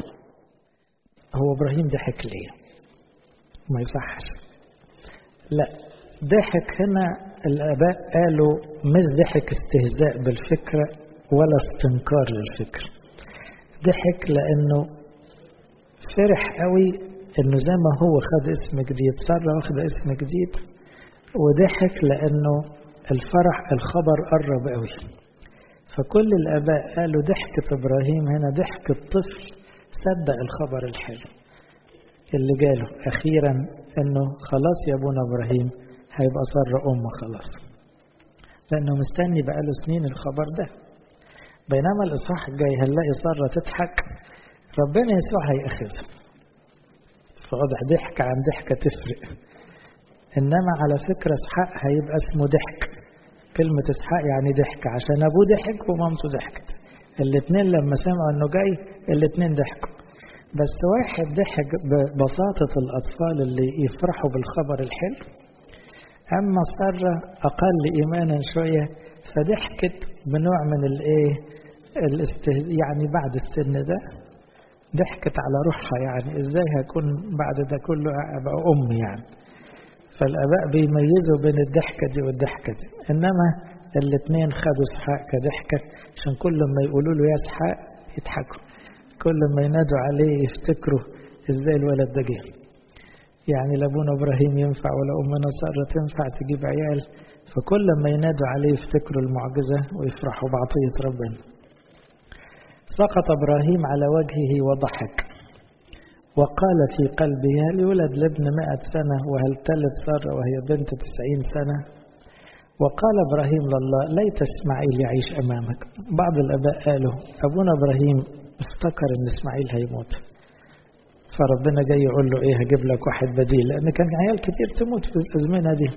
هو إبراهيم ضحك ليه ما يصحش لا ضحك هنا الآباء قالوا مش ضحك استهزاء بالفكرة ولا استنكار للفكرة ضحك لأنه فرح قوي انه زي ما هو خد اسم جديد سارة واخد اسم جديد وضحك لانه الفرح الخبر قرب قوي فكل الاباء قالوا ضحكة ابراهيم هنا ضحك الطفل صدق الخبر الحلو اللي جاله اخيرا انه خلاص يا ابونا ابراهيم هيبقى سارة ام خلاص لانه مستني بقاله سنين الخبر ده بينما الاصحاح الجاي هنلاقي سارة تضحك ربنا يسوع هيأخذها فواضح ضحك عن ضحكة تفرق إنما على فكرة إسحاق هيبقى اسمه ضحك كلمة إسحاق يعني ضحك عشان أبوه ضحك ومامته ضحكت الاتنين لما سمعوا إنه جاي الاتنين ضحكوا بس واحد ضحك ببساطة الأطفال اللي يفرحوا بالخبر الحلو أما سارة أقل إيمانا شوية فضحكت بنوع من الإيه الاستهزاء يعني بعد السن ده ضحكت على روحها يعني ازاي هكون بعد ده كله ابقى ام يعني فالاباء بيميزوا بين الضحكه دي والضحكه دي انما الاثنين خدوا اسحاق كضحكه عشان كل ما يقولوا له يا اسحاق يضحكوا كل ما ينادوا عليه يفتكروا ازاي الولد ده جه يعني لابونا ابراهيم ينفع ولا امنا ساره تنفع تجيب عيال فكل ما ينادوا عليه يفتكروا المعجزه ويفرحوا بعطيه ربنا سقط إبراهيم على وجهه وضحك وقال في قلبه هل يولد لابن مائة سنة وهل تلد سارة وهي بنت تسعين سنة وقال إبراهيم لله ليت إسماعيل يعيش أمامك بعض الآباء قالوا أبونا إبراهيم افتكر أن إسماعيل هيموت فربنا جاي يقول له إيه هجيب لك واحد بديل لأن كان عيال كتير تموت في الأزمنة دي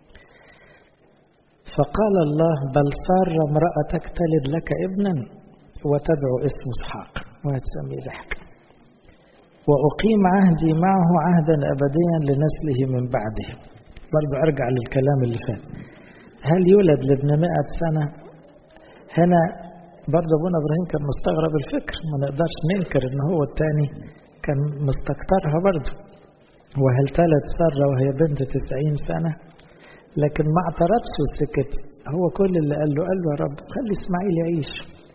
فقال الله بل سار امرأتك تلد لك ابنا وتدعو اسم اسحاق وهتسميه ضحك وأقيم عهدي معه عهدا أبديا لنسله من بعده برضو أرجع للكلام اللي فات هل يولد لابن مئة سنة هنا برضو أبونا إبراهيم كان مستغرب الفكر ما نقدرش ننكر إن هو التاني كان مستكترها برضو وهل تلت سارة وهي بنت تسعين سنة لكن ما اعترضش وسكت هو كل اللي قال له قال له يا رب خلي إسماعيل يعيش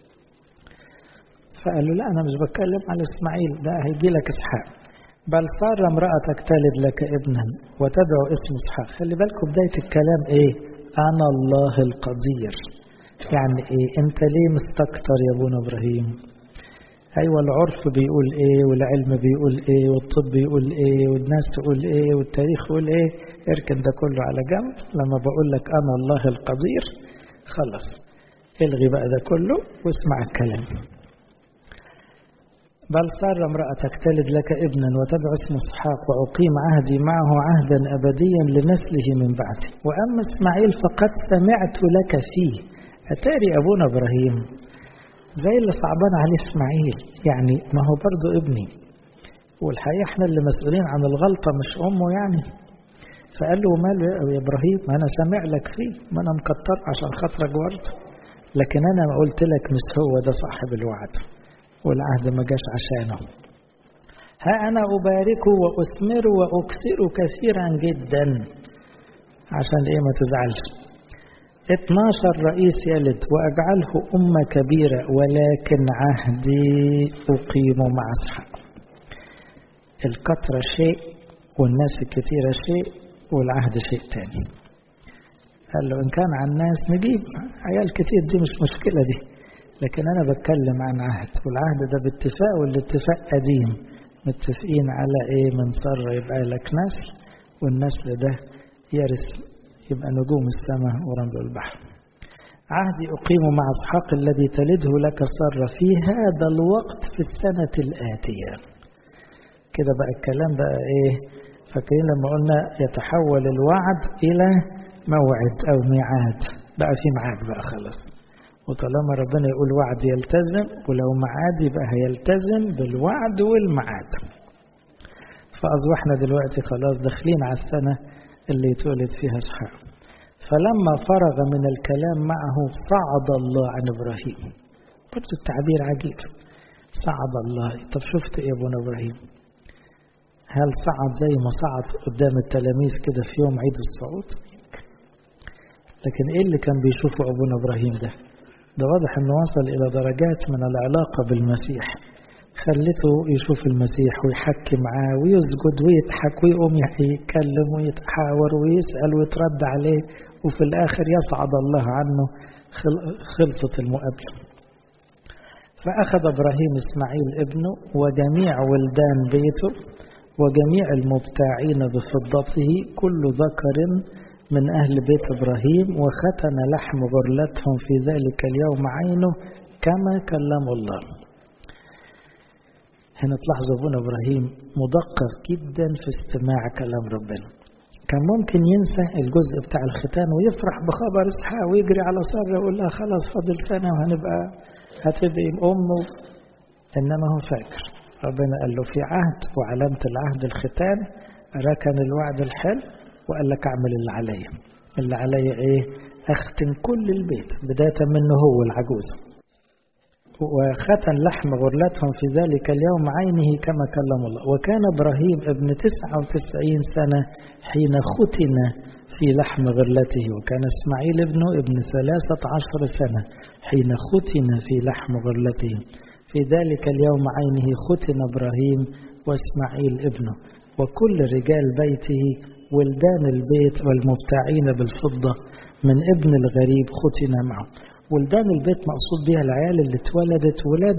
فقال له لا أنا مش بتكلم على إسماعيل ده هيجي لك إسحاق بل صار امرأتك تلد لك ابنا وتدعو اسم إسحاق خلي بالكم بداية الكلام إيه أنا الله القدير يعني إيه أنت ليه مستكتر يا أبونا إبراهيم أيوة العرف بيقول إيه والعلم بيقول إيه والطب بيقول إيه والناس تقول إيه والتاريخ يقول إيه اركن ده كله على جنب لما بقول لك أنا الله القدير خلص الغي بقى ده كله واسمع الكلام بل سار امرأتك تلد لك ابنا وتدعو اسمه اسحاق وأقيم عهدي معه عهدا أبديا لنسله من بعدي وأما إسماعيل فقد سمعت لك فيه أتاري أبونا إبراهيم زي اللي صعبان عليه إسماعيل يعني ما هو برضه ابني والحقيقة احنا اللي مسؤولين عن الغلطة مش أمه يعني فقال له ماله يا إبراهيم ما أنا سامع لك فيه ما أنا مكتر عشان خاطرك برضه لكن أنا ما قلت لك مش هو ده صاحب الوعد والعهد ما جاش عشانه ها أنا أباركه وأثمره وأكثره كثيرا جدا عشان إيه ما تزعلش 12 رئيس يلد وأجعله أمة كبيرة ولكن عهدي أقيم مع أصحاب الكثرة شيء والناس الكثيرة شيء والعهد شيء تاني قال له إن كان عن الناس نجيب عيال كتير دي مش مشكلة دي لكن أنا بتكلم عن عهد والعهد ده باتفاق والاتفاق قديم متفقين على إيه من صر يبقى لك نسل والنسل ده يرث يبقى نجوم السماء ورمل البحر عهدي أقيم مع إسحاق الذي تلده لك صر في هذا الوقت في السنة الآتية كده بقى الكلام بقى إيه فاكرين لما قلنا يتحول الوعد إلى موعد أو ميعاد بقى في ميعاد بقى خلاص وطالما ربنا يقول وعد يلتزم ولو معاد يبقى هيلتزم بالوعد والمعاد فأصبحنا دلوقتي خلاص داخلين على السنة اللي يتولد فيها اسحاق فلما فرغ من الكلام معه صعد الله عن إبراهيم برضو التعبير عجيب صعد الله طب شفت إيه أبونا إبراهيم هل صعد زي ما صعد قدام التلاميذ كده في يوم عيد الصعود لكن إيه اللي كان بيشوفه أبونا إبراهيم ده ده واضح أنه وصل إلى درجات من العلاقة بالمسيح خلته يشوف المسيح ويحكي معاه ويسجد ويضحك ويقوم يتكلم ويتحاور ويسأل ويترد عليه وفي الآخر يصعد الله عنه خلصت المقابلة فأخذ إبراهيم إسماعيل ابنه وجميع ولدان بيته وجميع المبتاعين بفضته كل ذكر من أهل بيت إبراهيم وختن لحم غرلتهم في ذلك اليوم عينه كما كلم الله هنا تلاحظوا ابونا إبراهيم مدقق جدا في استماع كلام ربنا كان ممكن ينسى الجزء بتاع الختان ويفرح بخبر اسحاق ويجري على سارة ويقول لها خلاص فاضل سنة وهنبقى هتبقي أمه إنما هو فاكر ربنا قال له في عهد وعلامة العهد الختان ركن الوعد الحلو وقال لك اعمل اللي عليا اللي عليا ايه اختم كل البيت بداية منه هو العجوز وختن لحم غرلتهم في ذلك اليوم عينه كما كلم الله وكان إبراهيم ابن 99 سنة حين ختن في لحم غرلته وكان إسماعيل ابنه ابن 13 سنة حين ختن في لحم غرلته في ذلك اليوم عينه ختن إبراهيم وإسماعيل ابنه وكل رجال بيته ولدان البيت والمبتاعين بالفضة من ابن الغريب ختن معه ولدان البيت مقصود بها العيال اللي اتولدت ولاد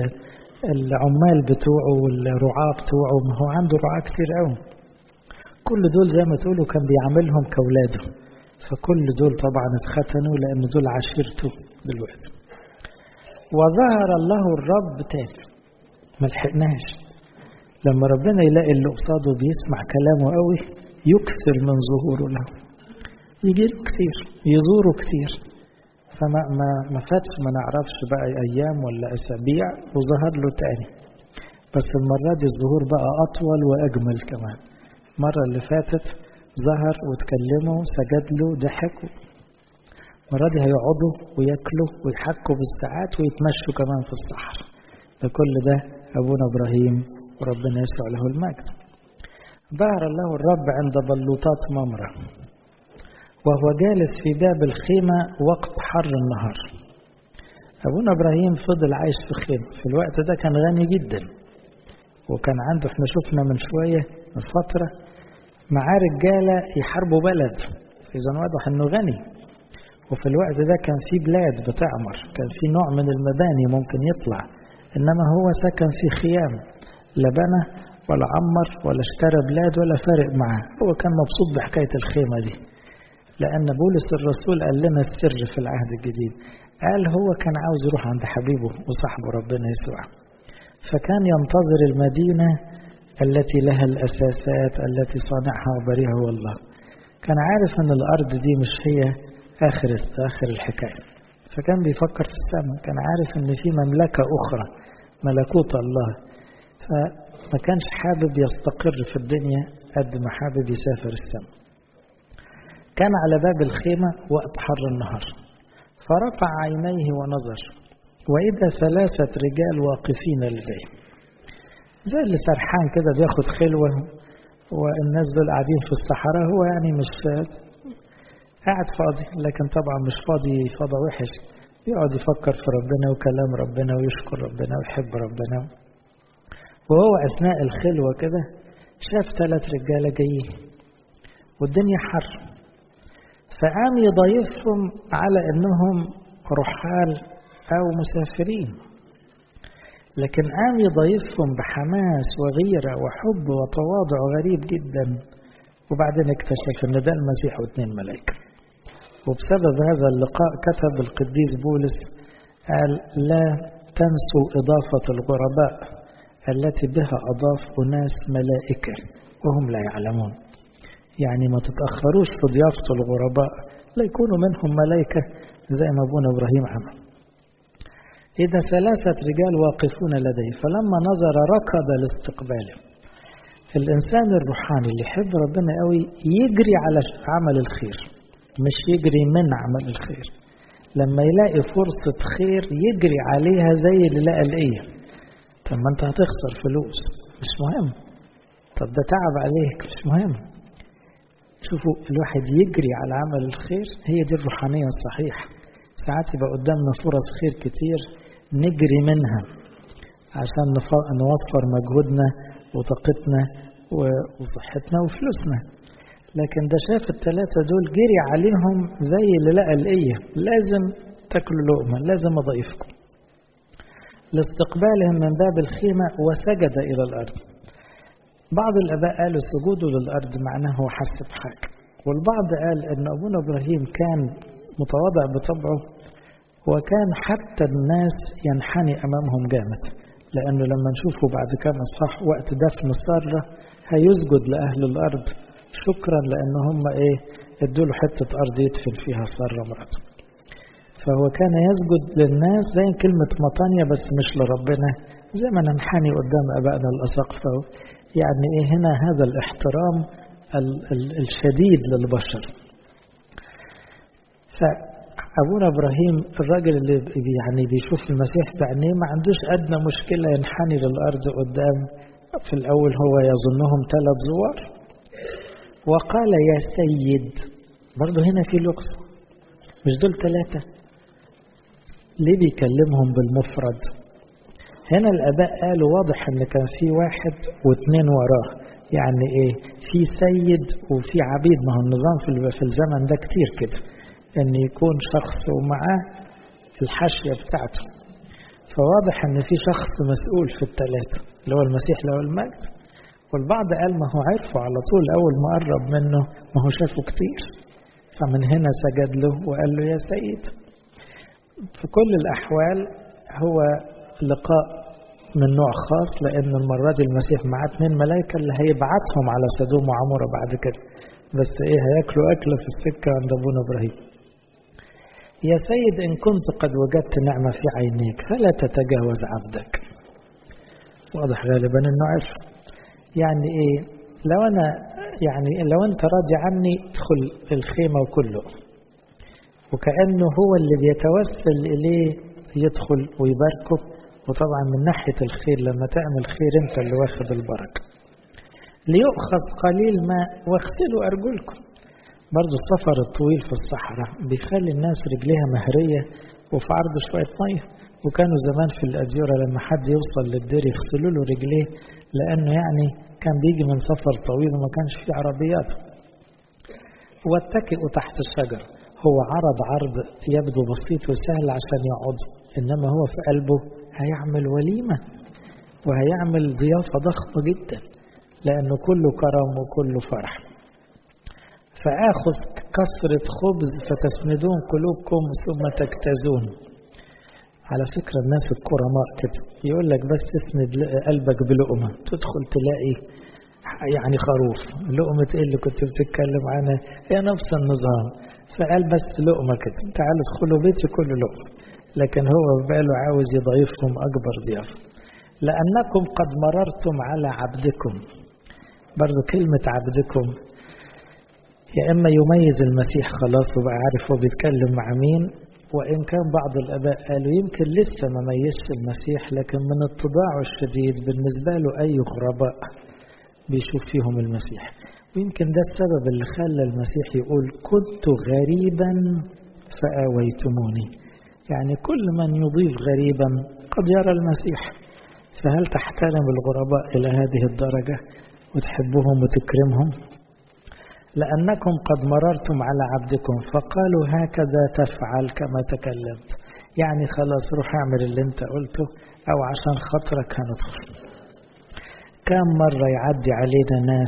العمال بتوعه والرعاة بتوعه ما هو عنده رعاة كتير قوي كل دول زي ما تقولوا كان بيعاملهم كولاده فكل دول طبعا اتختنوا لأن دول عشيرته دلوقتي وظهر الله الرب تاني ما لحقناش لما ربنا يلاقي اللي قصاده بيسمع كلامه قوي يكثر من ظهوره له يجي له كتير يزوره كتير فما ما ما فاتش ما نعرفش بقى ايام ولا اسابيع وظهر له تاني بس المره دي الظهور بقى اطول واجمل كمان المره اللي فاتت ظهر وتكلموا سجد له ضحكوا المره دي هيقعدوا وياكلوا ويحكوا بالساعات ويتمشوا كمان في الصحراء ده كل ده ابونا ابراهيم وربنا يسوع له المجد ظهر له الرب عند بلوطات ممرة وهو جالس في باب الخيمة وقت حر النهار أبونا إبراهيم فضل عايش في خيمة في الوقت ده كان غني جدا وكان عنده احنا شفنا من شوية من فترة معاه رجالة يحاربوا بلد إذا واضح إنه غني وفي الوقت ده كان في بلاد بتعمر كان في نوع من المباني ممكن يطلع إنما هو سكن في خيام لا بنى ولا عمر ولا اشترى بلاد ولا فارق معاه هو كان مبسوط بحكاية الخيمة دي لأن بولس الرسول قال لنا السر في العهد الجديد قال هو كان عاوز يروح عند حبيبه وصاحبه ربنا يسوع فكان ينتظر المدينة التي لها الأساسات التي صانعها وبريها هو الله كان عارف أن الأرض دي مش هي آخر آخر الحكاية فكان بيفكر في السماء كان عارف أن في مملكة أخرى ملكوت الله فما كانش حابب يستقر في الدنيا قد ما حابب يسافر السماء كان على باب الخيمة وقت حر النهار فرفع عينيه ونظر وإذا ثلاثة رجال واقفين لديه زي اللي سرحان كده بياخد خلوة والناس دول قاعدين في الصحراء هو يعني مش قاعد فاضي لكن طبعا مش فاضي فاضي وحش يقعد يفكر في ربنا وكلام ربنا ويشكر ربنا ويحب ربنا وهو أثناء الخلوة كده شاف ثلاث رجالة جايين والدنيا حر فقام يضيفهم على انهم رحال او مسافرين لكن قام يضيفهم بحماس وغيرة وحب وتواضع غريب جدا وبعدين اكتشف ان ده المسيح واثنين ملائكة وبسبب هذا اللقاء كتب القديس بولس قال لا تنسوا إضافة الغرباء التي بها أضاف أناس ملائكة وهم لا يعلمون يعني ما تتأخروش في ضيافة الغرباء لا يكونوا منهم ملائكة زي ما أبونا إبراهيم عمل إذا ثلاثة رجال واقفون لديه فلما نظر ركض لاستقباله الإنسان الروحاني اللي يحب ربنا قوي يجري على عمل الخير مش يجري من عمل الخير لما يلاقي فرصة خير يجري عليها زي اللي لقى الإيه طب ما أنت هتخسر فلوس مش مهم طب ده تعب عليك مش مهم شوفوا الواحد يجري على عمل الخير هي دي الروحانية الصحيحة ساعات يبقى قدامنا فرص خير كتير نجري منها عشان نوفر مجهودنا وطاقتنا وصحتنا وفلوسنا لكن ده شاف الثلاثة دول جري عليهم زي اللي لقى الإيه لازم تاكلوا لقمة لازم أضيفكم لاستقبالهم من باب الخيمة وسجد إلى الأرض بعض الآباء قالوا سجوده للأرض معناه هو حس بحاجة والبعض قال أن أبونا إبراهيم كان متواضع بطبعه وكان حتى الناس ينحني أمامهم جامد لأنه لما نشوفه بعد كام الصح وقت دفن سارة هيسجد لأهل الأرض شكرا لأن هم إيه ادوا له حتة أرض يدفن فيها سارة مراته فهو كان يسجد للناس زي كلمة مطانية بس مش لربنا زي ما ننحني قدام أبائنا الأساقفة يعني إيه هنا هذا الاحترام الشديد للبشر فأبونا إبراهيم الراجل اللي يعني بيشوف المسيح بعينيه ما عندوش أدنى مشكلة ينحني للأرض قدام في الأول هو يظنهم ثلاث زوار وقال يا سيد برضه هنا في لغز مش دول ثلاثة ليه بيكلمهم بالمفرد هنا الآباء قالوا واضح إن كان في واحد واثنين وراه يعني إيه في سيد وفي عبيد ما هو النظام في الزمن ده كتير كده إن يكون شخص ومعاه الحاشية بتاعته فواضح إن في شخص مسؤول في الثلاثة اللي هو المسيح له المجد والبعض قال ما هو عرفه على طول أول ما قرب منه ما هو شافه كتير فمن هنا سجد له وقال له يا سيد في كل الأحوال هو لقاء من نوع خاص لأن المرة دي المسيح معاه اثنين ملائكة اللي هيبعتهم على سدوم وعمورة بعد كده بس إيه هياكلوا أكلة في السكة عند أبونا إبراهيم يا سيد إن كنت قد وجدت نعمة في عينيك فلا تتجاوز عبدك واضح غالبا إنه عرف يعني إيه لو أنا يعني لو أنت راضي عني ادخل الخيمة وكله وكأنه هو اللي بيتوسل إليه يدخل ويباركه وطبعا من ناحية الخير لما تعمل خير أنت اللي واخد البركة ليؤخذ قليل ماء واغسلوا أرجلكم برضو السفر الطويل في الصحراء بيخلي الناس رجليها مهرية وفي عرض شوية مية وكانوا زمان في الأزيرة لما حد يوصل للدير يغسلوا له رجليه لأنه يعني كان بيجي من سفر طويل وما كانش فيه عربيات واتكئوا تحت الشجر هو عرض عرض يبدو بسيط وسهل عشان يقعد إنما هو في قلبه هيعمل وليمة وهيعمل ضيافة ضخمة جدا لأنه كله كرم وكله فرح فآخذ كسرة خبز فتسندون قلوبكم ثم تجتازون على فكرة الناس الكرماء كده يقول لك بس اسند قلبك بلقمة تدخل تلاقي يعني خروف لقمة ايه اللي كنت بتتكلم عنها هي نفس النظام فقال بس لقمة كده تعالوا ادخلوا بيتي كل لقمة لكن هو باله عاوز يضيفهم أكبر ضيافة لأنكم قد مررتم على عبدكم برضو كلمة عبدكم يا إما يميز المسيح خلاص وبقى عارف هو بيتكلم مع مين وإن كان بعض الآباء قالوا يمكن لسه ما ميزش المسيح لكن من اتضاعه الشديد بالنسبة له أي غرباء بيشوف فيهم المسيح ويمكن ده السبب اللي خلى المسيح يقول كنت غريبا فآويتموني يعني كل من يضيف غريبا قد يرى المسيح فهل تحترم الغرباء إلى هذه الدرجة وتحبهم وتكرمهم لأنكم قد مررتم على عبدكم فقالوا هكذا تفعل كما تكلمت يعني خلاص روح اعمل اللي انت قلته أو عشان خاطرك هندخل كم مرة يعدي علينا ناس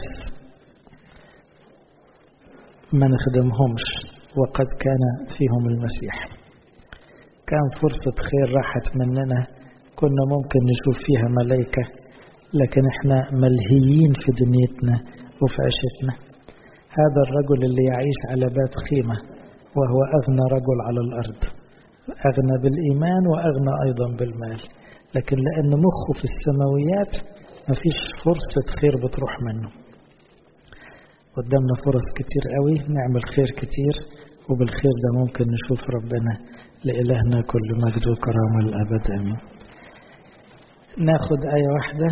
ما نخدمهمش وقد كان فيهم المسيح كان فرصة خير راحت مننا كنا ممكن نشوف فيها ملائكة لكن احنا ملهيين في دنيتنا وفي عيشتنا هذا الرجل اللي يعيش على باب خيمة وهو أغنى رجل على الأرض أغنى بالإيمان وأغنى أيضا بالمال لكن لأن مخه في السماويات مفيش فرصة خير بتروح منه قدامنا فرص كتير قوي نعمل خير كتير وبالخير ده ممكن نشوف ربنا لإلهنا كل مجد وكرامة الأبد أمين ناخد آية واحدة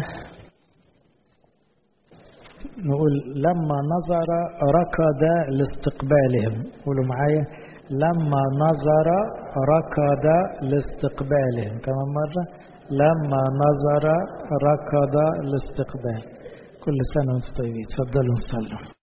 نقول لما نظر ركض لاستقبالهم قولوا معايا لما نظر ركض لاستقبالهم كمان مرة لما نظر ركض لاستقبال كل سنة وانتم طيبين تفضلوا نصلوا